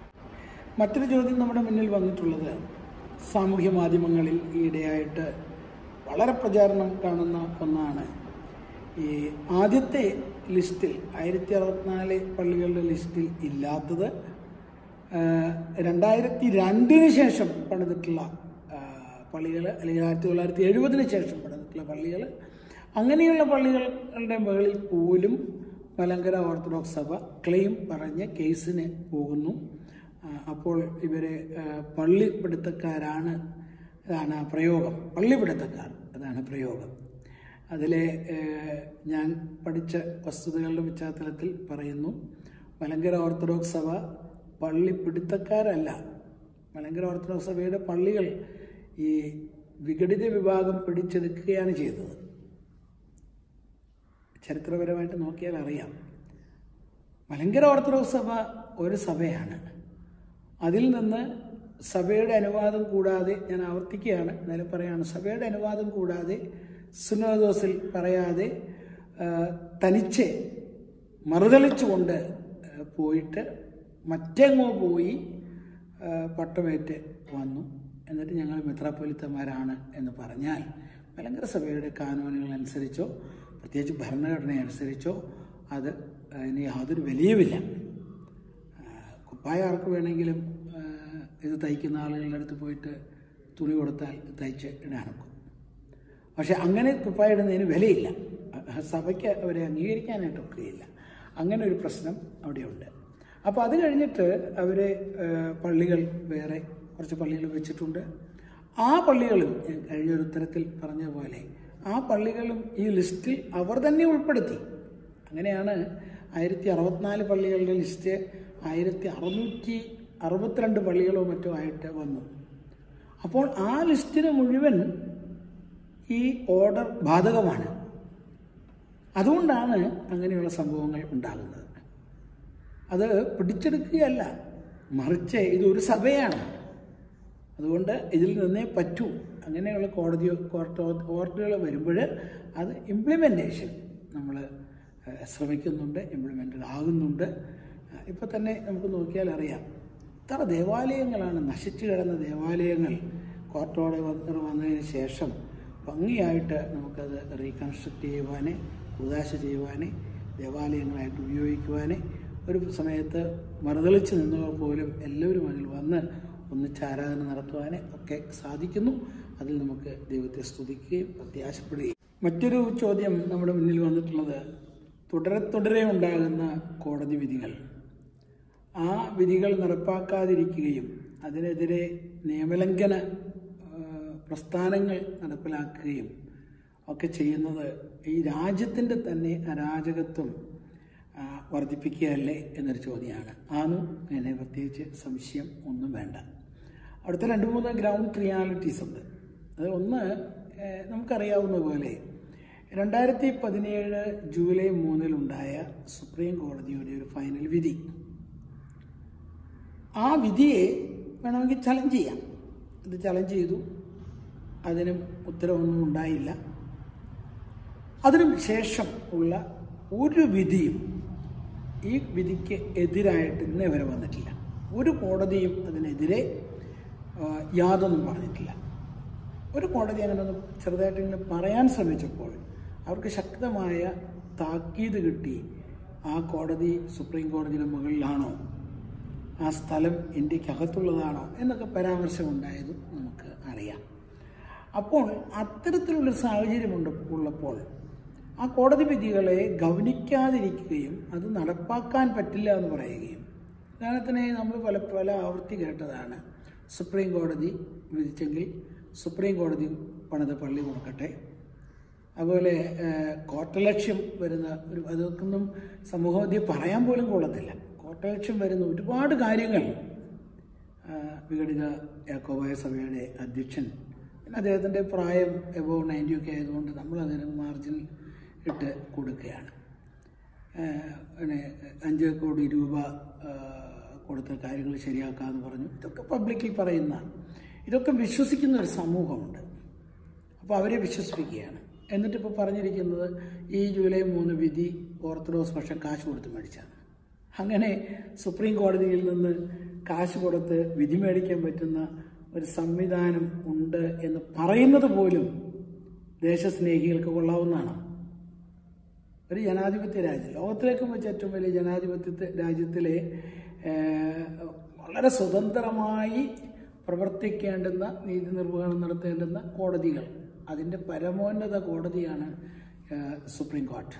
മറ്റൊരു ചോദ്യം നമ്മുടെ മുന്നിൽ വന്നിട്ടുള്ളത് സാമൂഹ്യ മാധ്യമങ്ങളിൽ ഈയിടെയായിട്ട് വളരെ പ്രചാരണം കാണുന്ന ഒന്നാണ് ഈ ആദ്യത്തെ ലിസ്റ്റിൽ ആയിരത്തി അറുപത്തിനാല് പള്ളികളുടെ ലിസ്റ്റിൽ ഇല്ലാത്തത് രണ്ടായിരത്തി രണ്ടിന് ശേഷം പണിതിട്ടുള്ള പള്ളികൾ അല്ലെങ്കിൽ ആയിരത്തി തൊള്ളായിരത്തി എഴുപതിന് ശേഷം പണിതിട്ടുള്ള പള്ളികൾ അങ്ങനെയുള്ള പള്ളികളുടെ മുകളിൽ പോലും മലങ്കര ഓർത്തഡോക്സ് സഭ ക്ലെയിം പറഞ്ഞ് കേസിന് പോകുന്നു ആ, അപ്പോൾ ഇവർ പള്ളിപ്പിടുത്തക്കാരാണ് അതാണ് ആ പ്രയോഗം പള്ളിപ്പിടുത്തക്കാർ അതാണ് പ്രയോഗം അതിലെ ഏഹ്, ഞാൻ പഠിച്ച വസ്തുതകളുടെ പശ്ചാത്തലത്തിൽ പറയുന്നു മലങ്കര ഓർത്തഡോക്സ് സഭ പള്ളിപ്പിടുത്തക്കാരല്ല മലങ്കര ഓർത്തഡോക്സ് സഭയുടെ പള്ളികൾ ഈ വിഘടിത വിഭാഗം പിടിച്ചെടുക്കുകയാണ് ചെയ്തത് ചരിത്രപരമായിട്ട് നോക്കിയാൽ അറിയാം മലങ്കര ഓർത്തഡോക്സ് സഭ ഒരു സഭയാണ് അതിൽ നിന്ന് സഭയുടെ അനുവാദം കൂടാതെ ഞാൻ ആവർത്തിക്കുകയാണ് എന്നാലും പറയാണ് സഭയുടെ അനുവാദം കൂടാതെ സുനോദോസിൽ പറയാതെ ആ, തനിച്ച് മറുതളിച്ചുകൊണ്ട് ആ, പോയിട്ട് മറ്റെങ്ങോ പോയി ആ, പട്ടമേറ്റ് വന്നു എന്നിട്ട് ഞങ്ങൾ മെത്രാപ്പൊലിത്തമാരാണ് എന്ന് പറഞ്ഞാൽ മലങ്കര സഭയുടെ കാനൂനുകൾ അനുസരിച്ചോ പ്രത്യേകിച്ച് ഭരണഘടന അനുസരിച്ചോ അത് അതിന് യാതൊരു വിലയുമില്ല ആ, കുപ്പായ ആർക്ക് വേണമെങ്കിലും ആ, ഇത് തയ്ക്കുന്ന ആളുകളുടെ അടുത്ത് പോയിട്ട് തുണി കൊടുത്താൽ തയ്ച്ച് ഇടാനൊക്കും പക്ഷെ അങ്ങനെ കുപ്പായ ഇടുന്നതിന് വിലയില്ല ആ, സഭയ്ക്ക് അവരെ അംഗീകരിക്കാനായിട്ടൊക്കെയില്ല അങ്ങനെ ഒരു പ്രശ്നം അവിടെയുണ്ട് അപ്പോൾ അത് കഴിഞ്ഞിട്ട് അവർ പള്ളികൾ വേറെ കുറച്ച് പള്ളികൾ വെച്ചിട്ടുണ്ട് ആ പള്ളികളും ഞാൻ കഴിഞ്ഞൊരു ഉത്തരത്തിൽ പറഞ്ഞ പോലെ ആ പള്ളികളും ഈ ലിസ്റ്റിൽ അവർ തന്നെ ഉൾപ്പെടുത്തി അങ്ങനെയാണ് ആയിരത്തി അറുപത്തിനാല് പള്ളികളുടെ ലിസ്റ്റ് ആയിരത്തി അറുന്നൂറ്റി അറുപത്തിരണ്ട് പള്ളികളോ മറ്റോ ആയിട്ട് വന്നു അപ്പോൾ ആ ലിസ്റ്റിന് മുഴുവൻ ഈ ഓർഡർ ബാധകമാണ് അതുകൊണ്ടാണ് അങ്ങനെയുള്ള സംഭവങ്ങൾ ഉണ്ടാകുന്നത് അത് പിടിച്ചെടുക്കുകയല്ല മറിച്ച് ഇതൊരു സഭയാണ് അതുകൊണ്ട് ഇതിൽ നിന്നേ പറ്റൂ അങ്ങനെയുള്ള കോടതിയോ കോർട്ടോ കോർട്ടുകൾ വരുമ്പോൾ അത് ഇംപ്ലിമെൻറ്റേഷൻ നമ്മൾ ശ്രമിക്കുന്നുണ്ട് ഇംപ്ലിമെൻറ്റഡ് ആകുന്നുണ്ട് ഇപ്പോൾ തന്നെ നമുക്ക് നോക്കിയാൽ അറിയാം ഇത്ര ദേവാലയങ്ങളാണ് നശിച്ചു കിടന്ന ദേവാലയങ്ങൾ കോർട്ടോടെ വന്ന് വന്നതിന് ശേഷം ഭംഗിയായിട്ട് നമുക്കത് റീകൺസ്ട്രക്റ്റ് ചെയ്യുവാനേ ഉദാശ ചെയ്യുവാനേ ദേവാലയങ്ങളായിട്ട് ഉപയോഗിക്കുവാനേ ഒരു സമയത്ത് മറുതളിച്ച് നിന്നവർ പോലും എല്ലാവരും അതിൽ വന്ന് ഒന്നിച്ച് ആരാധന നടത്തുവാനേ ഒക്കെ സാധിക്കുന്നു അതിൽ നമുക്ക് ദൈവത്തെ സ്തുതിക്കുകയും പ്രത്യാശപ്പെടുകയും മറ്റൊരു ചോദ്യം നമ്മുടെ മുന്നിൽ വന്നിട്ടുള്ളത് തുടരെ തുടരെ ഉണ്ടാകുന്ന കോടതി വിധികൾ ആ വിധികൾ നടപ്പാക്കാതിരിക്കുകയും അതിനെതിരെ നിയമലംഘന ആ, പ്രസ്ഥാനങ്ങൾ നടപ്പിലാക്കുകയും ഒക്കെ ചെയ്യുന്നത് ഈ രാജ്യത്തിൻ്റെ തന്നെ അരാജകത്വം ആ, വർദ്ധിപ്പിക്കുകയല്ലേ എന്നൊരു ചോദ്യമാണ് ആന്നു എന്നെ പ്രത്യേകിച്ച് സംശയം ഒന്നും വേണ്ട അവിടുത്തെ രണ്ട് മൂന്ന് ഗ്രൗണ്ട് റിയാലിറ്റീസ് ഉണ്ട് അത് ഒന്ന് ഏഹ്, നമുക്കറിയാവുന്ന പോലെ രണ്ടായിരത്തി പതിനേഴ് ജൂലൈ മൂന്നിലുണ്ടായ സുപ്രീം കോടതിയുടെ ഒരു ഫൈനൽ വിധി ആ വിധിയെ വേണമെങ്കിൽ ചലഞ്ച് ചെയ്യാം ഇത് ചലഞ്ച് ചെയ്തു അതിനും ഉത്തരവൊന്നും ഉണ്ടായില്ല അതിനു ശേഷം ഉള്ള ഒരു വിധിയും ഈ വിധിക്ക് എതിരായിട്ട് ഇന്നേ വരെ വന്നിട്ടില്ല ഒരു കോടതിയും അതിനെതിരെ ആ, യാതൊന്നും പറഞ്ഞിട്ടില്ല ഒരു കോടതി അങ്ങനെ ഒന്ന് ചെറുതായിട്ടെങ്കിലും പറയാൻ ശ്രമിച്ചപ്പോൾ അവർക്ക് ശക്തമായ താക്കീത് കിട്ടി ആ കോടതി സുപ്രീം കോടതിയുടെ മുകളിലാണോ ആ സ്ഥലം ഇന്ത്യക്കകത്തുള്ളതാണോ എന്നൊക്കെ പരാമർശമുണ്ടായതും നമുക്ക് അറിയാം അപ്പോൾ അത്തരത്തിലുള്ളൊരു സാഹചര്യമുണ്ട് ഉള്ളപ്പോൾ ആ കോടതി വിധികളെ ഗൗനിക്കാതിരിക്കുകയും അത് നടപ്പാക്കാൻ പറ്റില്ല എന്ന് പറയുകയും ഉദാഹരണത്തിന് നമ്മൾ പല പല ആവർത്തി കേട്ടതാണ് സുപ്രീം കോടതി വിധിച്ചെങ്കിൽ സുപ്രീം കോടതി പണിത പള്ളി കൊടുക്കട്ടെ അതുപോലെ ഏഹ്, കോട്ടലക്ഷ്യം വരുന്ന ഒരു അതൊന്നും സമൂഹമധ്യ പറയാൻ പോലും കൊള്ളത്തില്ല കോട്ടലക്ഷ്യം വരുന്ന ഒരുപാട് കാര്യങ്ങൾ ആ, വിഘടിത യാക്കോബായ സഭയുടെ അധ്യക്ഷൻ പിന്നെ അദ്ദേഹത്തിൻ്റെ പ്രായം എബോ നയൻറ്റി ഒക്കെ ആയതുകൊണ്ട് നമ്മൾ അതിന് മാർജിൻ ഇട്ട് കൊടുക്കുകയാണ് ആ, പിന്നെ അഞ്ച് കോടി രൂപ ആ, കൊടുത്ത കാര്യങ്ങൾ ശരിയാക്കാമെന്ന് പറഞ്ഞു ഇതൊക്കെ പബ്ലിക്കിൽ പറയുന്ന ഇതൊക്കെ വിശ്വസിക്കുന്ന ഒരു സമൂഹമുണ്ട് അപ്പോൾ അവരെ വിശ്വസിപ്പിക്കുകയാണ് എന്നിട്ടിപ്പോൾ പറഞ്ഞിരിക്കുന്നത് ഈ ജൂലൈ മൂന്ന് വിധി ഓർത്തഡോക്സ് പക്ഷം കാശ് കൊടുത്ത് മേടിച്ചാണ് അങ്ങനെ സുപ്രീം കോടതിയിൽ നിന്ന് കാശ് കൊടുത്ത് വിധി മേടിക്കാൻ പറ്റുന്ന ഒരു സംവിധാനം ഉണ്ട് എന്ന് പറയുന്നത് പോലും ദേശസ്നേഹികൾക്ക് കൊള്ളാവുന്നതാണ് ഒരു ജനാധിപത്യ രാജ്യം ലോകത്തിലേക്കും വെച്ച് ഏറ്റവും വലിയ ജനാധിപത്യ രാജ്യത്തിലെ ഏഹ്, വളരെ സ്വതന്ത്രമായി പ്രവർത്തിക്കേണ്ടുന്ന നീതി നിർവഹണം നടത്തേണ്ടുന്ന കോടതികൾ അതിൻ്റെ പരമോന്നത കോടതിയാണ് ഏഹ്, സുപ്രീം കോർട്ട്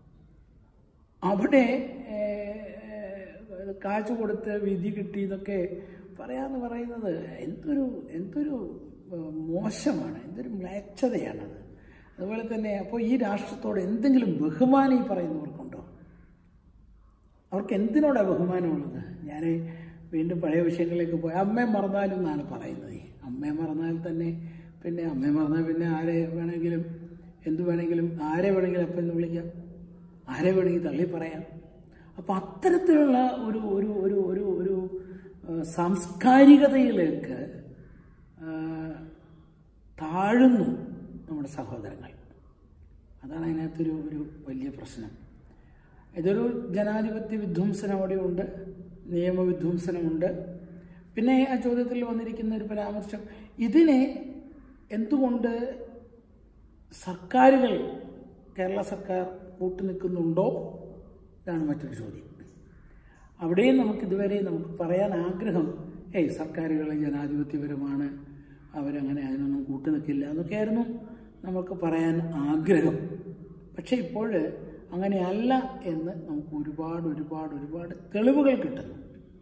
അവിടെ ഏഹ്, കാശ് കൊടുത്ത് വിധി കിട്ടി എന്നൊക്കെ പറയാന്ന് പറയുന്നത് എന്തൊരു എന്തൊരു ഏഹ്, മോശമാണ് എന്തൊരു മ്ലേച്ഛതയാണത് അതുപോലെ തന്നെ അപ്പോൾ ഈ രാഷ്ട്രത്തോട് എന്തെങ്കിലും ബഹുമാനം ഈ പറയുന്നവർക്കുണ്ടോ അവർക്ക് എന്തിനോടാണ് ബഹുമാനമുള്ളത് ഞാൻ വീണ്ടും പഴയ വിഷയങ്ങളിലേക്ക് പോയി അമ്മയെ മറന്നാലും എന്നാണ് പറയുന്നത് അമ്മയെ മറന്നാൽ തന്നെ പിന്നെ അമ്മയെ മറന്നാൽ പിന്നെ ആരെ വേണമെങ്കിലും എന്ത് വേണമെങ്കിലും ആരെ വേണമെങ്കിലും അപ്പം എന്ന് വിളിക്കാം ആരെ വേണമെങ്കിൽ തള്ളി പറയാം അപ്പം അത്തരത്തിലുള്ള ഒരു ഒരു ഒരു ഒരു ഒരു ആ, സാംസ്കാരികതയിലേക്ക് ആ, താഴുന്നു നമ്മുടെ സഹോദരങ്ങൾ അതാണ് അതിനകത്തൊരു ഒരു വലിയ പ്രശ്നം ഇതൊരു ജനാധിപത്യ വിധ്വംസനം അവിടെയുണ്ട് നിയമവിധ്വംസനമുണ്ട് പിന്നെ ആ ചോദ്യത്തിൽ വന്നിരിക്കുന്ന ഒരു പരാമർശം ഇതിനെ എന്തുകൊണ്ട് സർക്കാരുകൾ കേരള സർക്കാർ കൂട്ടുനിൽക്കുന്നുണ്ടോ ഇതാണ് മറ്റൊരു ചോദ്യം അവിടെയും നമുക്ക് ഇതുവരെ നമുക്ക് പറയാൻ ആഗ്രഹം ഏയ് സർക്കാരുകൾ ജനാധിപത്യപരമാണ് അവരങ്ങനെ അതിനൊന്നും കൂട്ടുനിൽക്കില്ല എന്നൊക്കെയായിരുന്നു നമുക്ക് പറയാൻ ആഗ്രഹം പക്ഷേ ഇപ്പോൾ അങ്ങനെയല്ല എന്ന് നമുക്ക് ഒരുപാട് ഒരുപാട് ഒരുപാട് തെളിവുകൾ കിട്ടുന്നു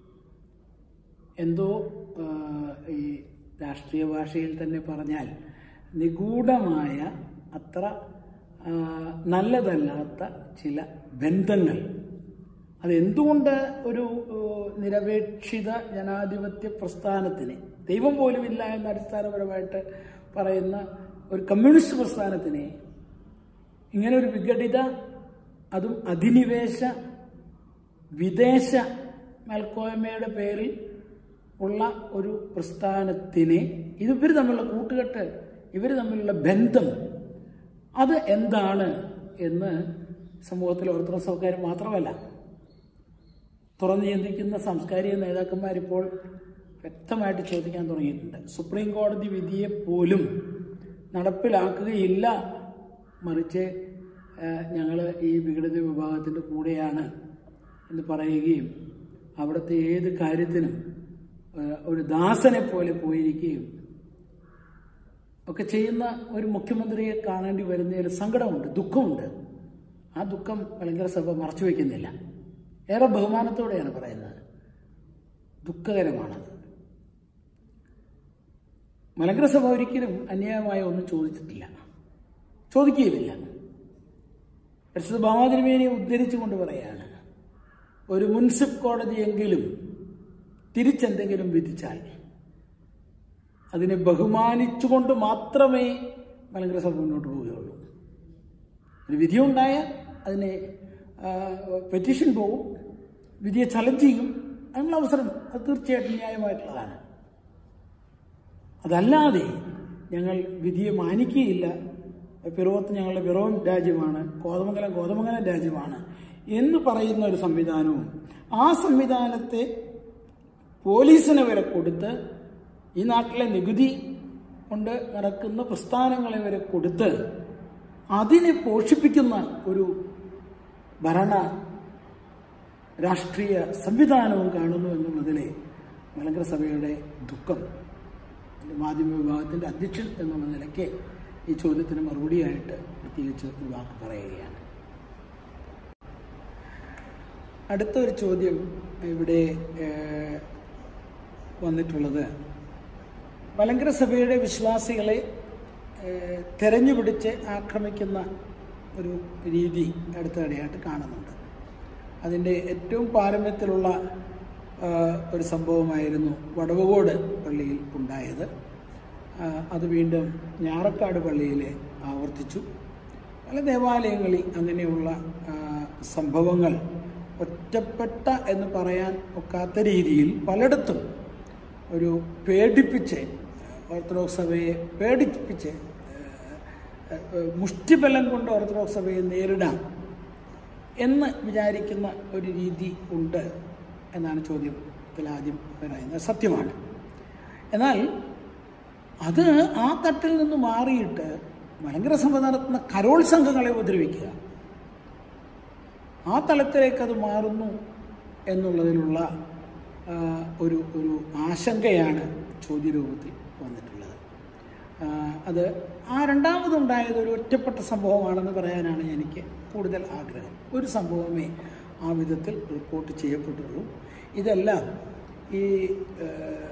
എന്തോ ആ, ഈ രാഷ്ട്രീയ ഭാഷയിൽ തന്നെ പറഞ്ഞാൽ നിഗൂഢമായ അത്ര ആ, നല്ലതല്ലാത്ത ചില ബന്ധങ്ങൾ അതെന്തുകൊണ്ട് ഒരു ഏഹ്, നിരപേക്ഷിത ജനാധിപത്യ പ്രസ്ഥാനത്തിന് ദൈവം പോലുമില്ല എന്ന് അടിസ്ഥാനപരമായിട്ട് പറയുന്ന ഒരു കമ്മ്യൂണിസ്റ്റ് പ്രസ്ഥാനത്തിനെ ഇങ്ങനെ ഒരു വിഘടിത അതും അധിനിവേശ വിദേശ മേൽക്കോയ്മയുടെ പേരിൽ ഉള്ള ഒരു പ്രസ്ഥാനത്തിനെ ഇത് ഇവർ തമ്മിലുള്ള കൂട്ടുകെട്ട് ഇവർ തമ്മിലുള്ള ബന്ധം അത് എന്താണ് എന്ന് സമൂഹത്തിൽ ഓർത്തഡോക്സ് സർക്കാർ മാത്രമല്ല തുറന്നു ചിന്തിക്കുന്ന സാംസ്കാരിക നേതാക്കന്മാരിപ്പോൾ വ്യക്തമായിട്ട് ചോദിക്കാൻ തുടങ്ങിയിട്ടുണ്ട് സുപ്രീം കോടതി വിധിയെ പോലും നടപ്പിലാക്കുകയില്ല മറിച്ച് ഞങ്ങൾ ഈ വിഘടിത വിഭാഗത്തിൻ്റെ കൂടെയാണ് എന്ന് പറയുകയും അവിടുത്തെ ഏത് കാര്യത്തിനും ആ, ഒരു ദാസനെ പോലെ പോയിരിക്കുകയും ഒക്കെ ചെയ്യുന്ന ഒരു മുഖ്യമന്ത്രിയെ കാണേണ്ടി വരുന്നതിൽ സങ്കടമുണ്ട് ദുഃഖമുണ്ട് ആ ദുഃഖം മലങ്കര സഭ മറച്ചു വയ്ക്കുന്നില്ല ഏറെ ബഹുമാനത്തോടെയാണ് പറയുന്നത് ദുഃഖകരമാണത് മലങ്കര സഭ ഒരിക്കലും അന്യായമായ ഒന്നും ചോദിച്ചിട്ടില്ല ചോദിക്കുകയുമില്ല പരിശുദ്ധ ഭാമാതിരുമേനിയെ ഉദ്ധരിച്ചുകൊണ്ട് പറയാണ് ഒരു മുൻസിഫ് കോടതിയെങ്കിലും തിരിച്ചെന്തെങ്കിലും വിധിച്ചാൽ അതിനെ ബഹുമാനിച്ചുകൊണ്ട് മാത്രമേ മലങ്കര സഭ മുന്നോട്ട് പോവുകയുള്ളൂ ഒരു വിധിയുണ്ടായാൽ അതിനെ പെറ്റീഷൻ പോവും വിധിയെ ചലഞ്ച് ചെയ്യും അതിനുള്ള അവസരം അത് തീർച്ചയായിട്ടും ന്യായമായിട്ടുള്ളതാണ് അതല്ലാതെ ഞങ്ങൾ വിധിയെ മാനിക്കുകയില്ല പിറവത്ത് ഞങ്ങളുടെ പിറവം രാജ്യമാണ് കോതമംഗലം കോതമംഗലം രാജ്യമാണ് എന്ന് പറയുന്ന ഒരു സംവിധാനവും ആ സംവിധാനത്തെ പോലീസിന് വരെ കൊടുത്ത് ഈ നാട്ടിലെ നികുതി കൊണ്ട് നടക്കുന്ന പ്രസ്ഥാനങ്ങളെ വരെ കൊടുത്ത് അതിനെ പോഷിപ്പിക്കുന്ന ഒരു ഭരണ രാഷ്ട്രീയ സംവിധാനവും കാണുന്നു എന്നുള്ളതിലെ മലങ്കര സഭയുടെ ദുഃഖം എൻ്റെ മാധ്യമ വിഭാഗത്തിൻ്റെ അധ്യക്ഷൻ എന്നുള്ള നിലയ്ക്ക് ഈ ചോദ്യത്തിന് മറുപടിയായിട്ട് പ്രത്യേകിച്ച് ഒരു വാക്ക് പറയുകയാണ് അടുത്ത ഒരു ചോദ്യം ഇവിടെ ഏഹ്, വന്നിട്ടുള്ളത് മലങ്കര സഭയുടെ വിശ്വാസികളെ ഏഹ്, തെരഞ്ഞുപിടിച്ച് ആക്രമിക്കുന്ന ഒരു രീതി അടുത്തിടെയായിട്ട് കാണുന്നുണ്ട് അതിൻ്റെ ഏറ്റവും പാരമ്യത്തിലുള്ള ആ, ഒരു സംഭവമായിരുന്നു വടവകോട് പള്ളിയിൽ ഉണ്ടായത് ആ, അത് വീണ്ടും ഞാറക്കാട് പള്ളിയിൽ ആവർത്തിച്ചു പല ദേവാലയങ്ങളിൽ അങ്ങനെയുള്ള ആ, സംഭവങ്ങൾ ഒറ്റപ്പെട്ട എന്ന് പറയാൻ ഒക്കാത്ത രീതിയിൽ പലയിടത്തും ഒരു പേടിപ്പിച്ച് ഓർത്തഡോക്സ് സഭയെ പേടിപ്പിച്ച് ഏഹ്, ഏഹ്, മുഷ്ടിബലം കൊണ്ട് ഓർത്തഡോക്സ് സഭയെ നേരിടാം എന്ന് വിചാരിക്കുന്ന ഒരു രീതി ഉണ്ട് എന്നാണ് ചോദ്യത്തിൽ ആദ്യം പറയുന്നത് സത്യമാണ് എന്നാൽ അത് ആ തട്ടിൽ നിന്ന് മാറിയിട്ട് മലങ്കര സഭ നടത്തുന്ന കരോൾ സംഘങ്ങളെ ഉപദ്രവിക്കുക ആ തലത്തിലേക്ക് അത് മാറുന്നു എന്നുള്ളതിനുള്ള ആ, ഒരു ഒരു ആശങ്കയാണ് ചോദ്യരൂപത്തിൽ വന്നിട്ടുള്ളത് ആ, അത് ആ രണ്ടാമതുണ്ടായത് ഒരു ഒറ്റപ്പെട്ട സംഭവമാണെന്ന് പറയാനാണ് എനിക്ക് കൂടുതൽ ആഗ്രഹം ഒരു സംഭവമേ ആ വിധത്തിൽ റിപ്പോർട്ട് ചെയ്യപ്പെട്ടുള്ളൂ ഇതെല്ലാം ഈ ആ,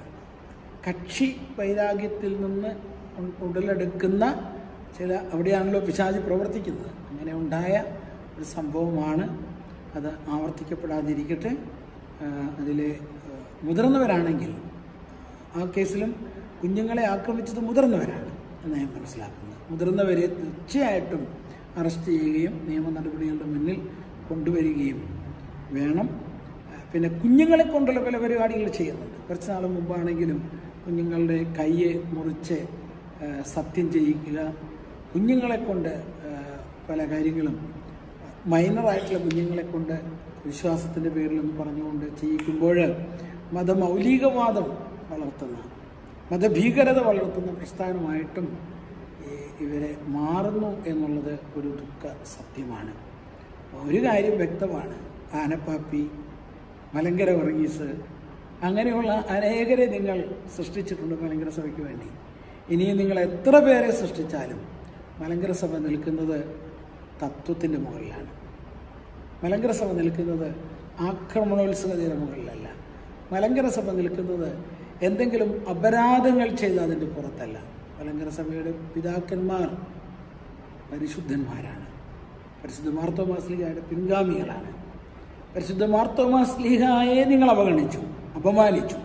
കക്ഷി വൈരാഗ്യത്തിൽ നിന്ന് ഉ- ഉടലെടുക്കുന്ന ചില അവിടെയാണല്ലോ പിശാചി പ്രവർത്തിക്കുന്നത് അങ്ങനെ ഉണ്ടായ ഒരു സംഭവമാണ് അത് ആവർത്തിക്കപ്പെടാതിരിക്കട്ടെ അതിൽ മുതിർന്നവരാണെങ്കിൽ ആ കേസിലും കുഞ്ഞുങ്ങളെ ആക്രമിച്ചത് മുതിർന്നവരാണ് എന്ന് ഞാൻ മനസ്സിലാക്കുന്നത് മുതിർന്നവരെ തീർച്ചയായിട്ടും അറസ്റ്റ് ചെയ്യുകയും നിയമ നടപടികളുടെ മുന്നിൽ കൊണ്ടുവരികയും വേണം പിന്നെ കുഞ്ഞുങ്ങളെ കൊണ്ടുള്ള പല പരിപാടികൾ ചെയ്യുന്നുണ്ട് കുറച്ച് നാൾ മുമ്പാണെങ്കിലും കുഞ്ഞുങ്ങളുടെ കയ്യെ മുറിച്ച് ആ, സത്യം ചെയ്യിക്കുക കുഞ്ഞുങ്ങളെ കൊണ്ട് ആ, പല കാര്യങ്ങളും മൈനറായിട്ടുള്ള കുഞ്ഞുങ്ങളെ കൊണ്ട് വിശ്വാസത്തിൻ്റെ പേരിലെന്ന് പറഞ്ഞുകൊണ്ട് ചെയ്യിക്കുമ്പോൾ മതമൗലികവാദം വളർത്തുന്ന മതഭീകരത വളർത്തുന്ന പ്രസ്ഥാനമായിട്ടും ഈ ഇവരെ മാറുന്നു എന്നുള്ളത് ഒരു ദുഃഖ സത്യമാണ് ഒരു കാര്യം വ്യക്തമാണ് ആനപ്പാപ്പി മലങ്കര വർഗീസ് അങ്ങനെയുള്ള അനേകരെ നിങ്ങൾ സൃഷ്ടിച്ചിട്ടുണ്ട് മലങ്കര സഭയ്ക്ക് വേണ്ടി ഇനിയും നിങ്ങൾ എത്ര പേരെ സൃഷ്ടിച്ചാലും മലങ്കര സഭ നിൽക്കുന്നത് തത്വത്തിൻ്റെ മുകളിലാണ് മലങ്കര സഭ നിൽക്കുന്നത് ആക്രമണോത്സുകതയുടെ മുകളിലല്ല മലങ്കര സഭ നിൽക്കുന്നത് എന്തെങ്കിലും അപരാധങ്ങൾ ചെയ്ത് അതിൻ്റെ പുറത്തല്ല മലങ്കര സഭയുടെ പിതാക്കന്മാർ പരിശുദ്ധന്മാരാണ് പരിശുദ്ധ മാർത്തോമാസ്ലിഹായുടെ പിൻഗാമികളാണ് പരിശുദ്ധ മാർത്തോമാസ്ലിഹായെ നിങ്ങൾ അവഗണിച്ചു അപമാനിച്ചു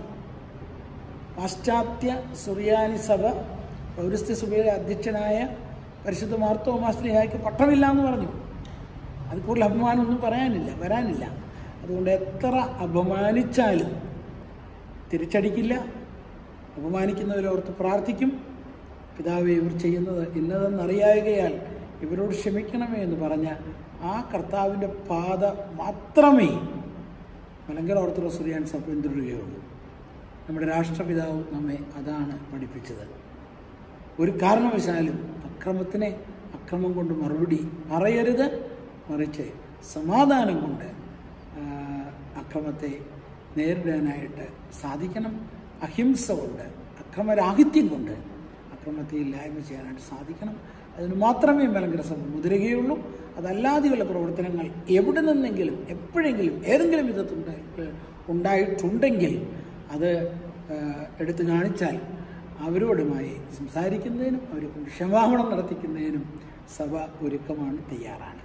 പാശ്ചാത്യ സുറിയാനി സഭ പൗരസ്ത്യ സഭയുടെ അധ്യക്ഷനായ പരിശുദ്ധ മാർത്തോമാസ്ലിഹായ്ക്ക് പട്ടമില്ല എന്ന് പറഞ്ഞു അത് കൂടുതൽ അപമാനമൊന്നും പറയാനില്ല വരാനില്ല അതുകൊണ്ട് എത്ര അപമാനിച്ചാലും തിരിച്ചടിക്കില്ല അപമാനിക്കുന്നവരോർത്ത് പ്രാർത്ഥിക്കും പിതാവ് ഇവർ ചെയ്യുന്നത് ഇന്നതെന്നറിയായകയാൽ ഇവരോട് ക്ഷമിക്കണമേ എന്ന് പറഞ്ഞ ആ കർത്താവിൻ്റെ പാത മാത്രമേ മലങ്കര ഓർത്തഡോക്സ് സുറിയാൻ സഭ പിന്തുടരുകയുള്ളൂ നമ്മുടെ രാഷ്ട്രപിതാവ് നമ്മെ അതാണ് പഠിപ്പിച്ചത് ഒരു കാരണവശാലും അക്രമത്തിനെ അക്രമം കൊണ്ട് മറുപടി പറയരുത് മറിച്ച് സമാധാനം കൊണ്ട് ആ, അക്രമത്തെ നേരിടാനായിട്ട് സാധിക്കണം അഹിംസ കൊണ്ട് അക്രമരാഹിത്യം കൊണ്ട് അക്രമത്തെ ഇല്ലായ്മ ചെയ്യാനായിട്ട് സാധിക്കണം അതിന് മാത്രമേ മലങ്കര സഭ മുതിരുകയുള്ളൂ അതല്ലാതെയുള്ള പ്രവർത്തനങ്ങൾ എവിടെ നിന്നെങ്കിലും എപ്പോഴെങ്കിലും ഏതെങ്കിലും വിധത്തുണ്ട് ഉണ്ടായിട്ടുണ്ടെങ്കിൽ അത് ആ, എടുത്തു കാണിച്ചാൽ അവരോടുമായി സംസാരിക്കുന്നതിനും അവരെ കൊണ്ട് ക്ഷമാപണം നടത്തിക്കുന്നതിനും സഭ ഒരുക്കമാണ് തയ്യാറാണ്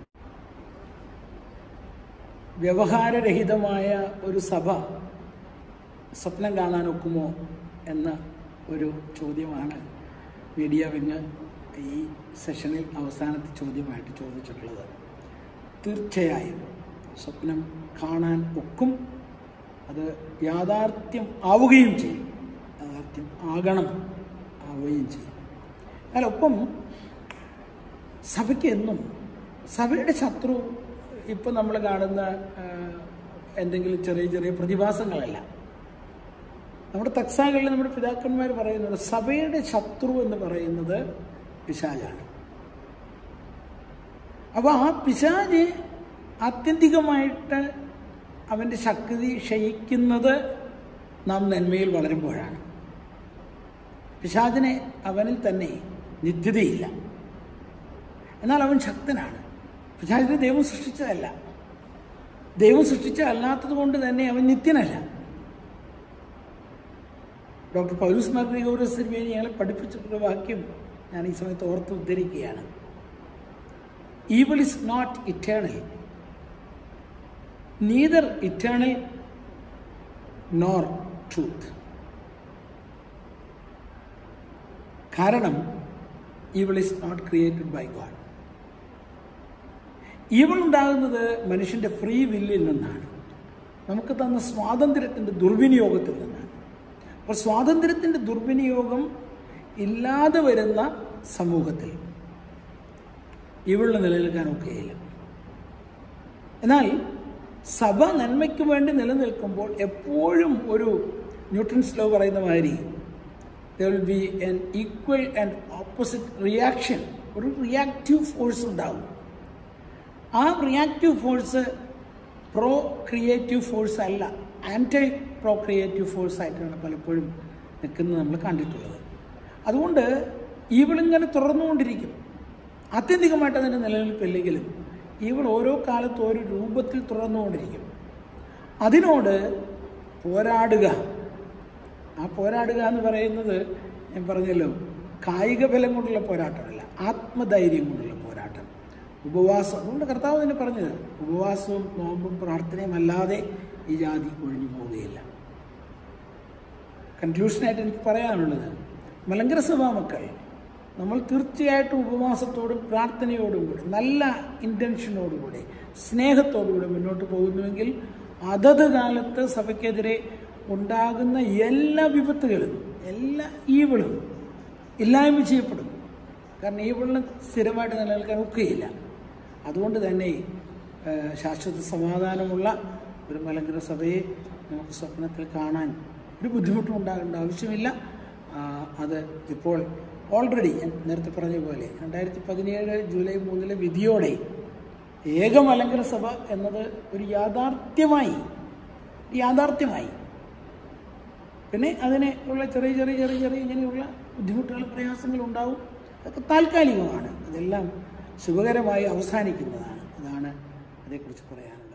വ്യവഹാരരഹിതമായ ഒരു സഭ സ്വപ്നം കാണാൻ ഒക്കുമോ എന്ന ഒരു ചോദ്യമാണ് മീഡിയ വിങ് ഈ സെഷനിൽ അവസാനത്തെ ചോദ്യമായിട്ട് ചോദിച്ചിട്ടുള്ളത് തീർച്ചയായും സ്വപ്നം കാണാൻ ഒക്കും അത് യാഥാർത്ഥ്യം ആവുകയും ചെയ്യും യാഥാർത്ഥ്യം ആകണം ആവുകയും ചെയ്യും എന്നാൽ ഒപ്പം സഭയ്ക്ക് എന്നും സഭയുടെ ശത്രു ഇപ്പം നമ്മൾ കാണുന്ന ആ, എന്തെങ്കിലും ചെറിയ ചെറിയ പ്രതിഭാസങ്ങളല്ല നമ്മുടെ തക്സാകളിൽ നമ്മുടെ പിതാക്കന്മാർ പറയുന്നത് സഭയുടെ ശത്രു എന്ന് പറയുന്നത് പിശാജാണ് അപ്പോൾ ആ പിശാജ് ആത്യന്തികമായിട്ട് അവൻ്റെ ശക്തി ക്ഷയിക്കുന്നത് നാം നന്മയിൽ വളരുമ്പോഴാണ് പിശാചിനെ അവനിൽ തന്നെ നിത്യതയില്ല എന്നാൽ അവൻ ശക്തനാണ് പിശാചിനെ ദൈവം സൃഷ്ടിച്ചതല്ല ദൈവം സൃഷ്ടിച്ച അല്ലാത്തത് കൊണ്ട് തന്നെ അവൻ നിത്യനല്ല ഡോക്ടർ പൗലൂസ് മർഗ്രിഗോറസ് തിരുമേനി ഞങ്ങളെ പഠിപ്പിച്ചിട്ടുള്ള വാക്യം ഞാൻ ഈ സമയത്ത് ഓർത്ത് ഉദ്ധരിക്കുകയാണ് evil is not eternal neither eternal nor truth കാരണം evil is not created by God evil ഉണ്ടാകുന്നത് മനുഷ്യൻ്റെ ഫ്രീ വില്ലിൽ നിന്നാണ് നമുക്ക് തന്ന സ്വാതന്ത്ര്യത്തിൻ്റെ ദുർവിനിയോഗത്തിൽ നിന്നാണ് അപ്പോൾ സ്വാതന്ത്ര്യത്തിൻ്റെ ദുർവിനിയോഗം ഇല്ലാതെ വരുന്ന സമൂഹത്തിൽ ഇവളിന് നിലനിൽക്കാൻ ഒക്കെയില്ല എന്നാൽ സഭ നന്മയ്ക്ക് വേണ്ടി നിലനിൽക്കുമ്പോൾ എപ്പോഴും ഒരു ന്യൂട്ടൺസ് ലോ പറയുന്ന മാതിരി there will be an equal and opposite reaction ഒരു റിയാക്റ്റീവ് ഫോഴ്സ് ഉണ്ടാവും ആ reactive force pro creative force അല്ല ആൻറ്റി പ്രോ ക്രിയേറ്റീവ് ഫോഴ്സ് ആയിട്ടാണ് പലപ്പോഴും നിൽക്കുന്നത് നമ്മൾ കണ്ടിട്ടുള്ളത് അതുകൊണ്ട് ഈവിളിങ്ങനെ തുറന്നുകൊണ്ടിരിക്കും ആത്യന്തികമായിട്ട് അതിൻ്റെ നിലനിൽപ്പില്ലെങ്കിലും ഈവിൾ ഓരോ കാലത്തും ഓരോ രൂപത്തിൽ തുറന്നുകൊണ്ടിരിക്കും അതിനോട് പോരാടുക ആ പോരാടുക എന്ന് പറയുന്നത് ഞാൻ പറഞ്ഞല്ലോ കായിക ബലം കൊണ്ടുള്ള പോരാട്ടമല്ല ആത്മധൈര്യം കൊണ്ടുള്ള പോരാട്ടം ഉപവാസം അതുകൊണ്ട് കർത്താവ് തന്നെ പറഞ്ഞത് ഉപവാസവും നോമ്പും പ്രാർത്ഥനയും അല്ലാതെ ഈ ജാതി ഒഴിഞ്ഞു പോവുകയില്ല കൺക്ലൂഷനായിട്ട് എനിക്ക് പറയാനുള്ളത് മലങ്കര സഭാ മക്കൾ നമ്മൾ തീർച്ചയായിട്ടും ഉപവാസത്തോടും പ്രാർത്ഥനയോടും കൂടി നല്ല ഇൻറ്റൻഷനോടും കൂടി സ്നേഹത്തോടു കൂടി മുന്നോട്ട് പോകുന്നുവെങ്കിൽ അതത് കാലത്ത് സഭയ്ക്കെതിരെ ഉണ്ടാകുന്ന എല്ലാ വിപത്തുകളും എല്ലാ ഈവിളും ഇല്ലായ്മ ചെയ്യപ്പെടും കാരണം ഈവിളിന് സ്ഥിരമായിട്ട് നിലനിൽക്കാൻ ഒക്കുകയില്ല അതുകൊണ്ട് തന്നെ ഏഹ്, ശാശ്വത സമാധാനമുള്ള ഒരു മലങ്കര സഭയെ നമുക്ക് സ്വപ്നത്തിൽ കാണാൻ ഒരു ബുദ്ധിമുട്ടും ഉണ്ടാകേണ്ട ആവശ്യമില്ല ആ, അത് ഇപ്പോൾ ഓൾറെഡി ഞാൻ നേരത്തെ പറഞ്ഞ പോലെ രണ്ടായിരത്തി പതിനേഴ് ജൂലൈ മൂന്നിലെ വിധിയോടെ ഏക മലങ്കര സഭ എന്നത് ഒരു യാഥാർത്ഥ്യമായി യാഥാർത്ഥ്യമായി പിന്നെ അതിന് ഉള്ള ചെറിയ ചെറിയ ചെറിയ ചെറിയ ഇങ്ങനെയുള്ള ബുദ്ധിമുട്ടുകൾ പ്രയാസങ്ങൾ ഉണ്ടാവും അതൊക്കെ താൽക്കാലികമാണ് അതെല്ലാം ശുഭകരമായി അവസാനിക്കുന്നതാണ് അതാണ് അതേക്കുറിച്ച് പറയാനുള്ളത്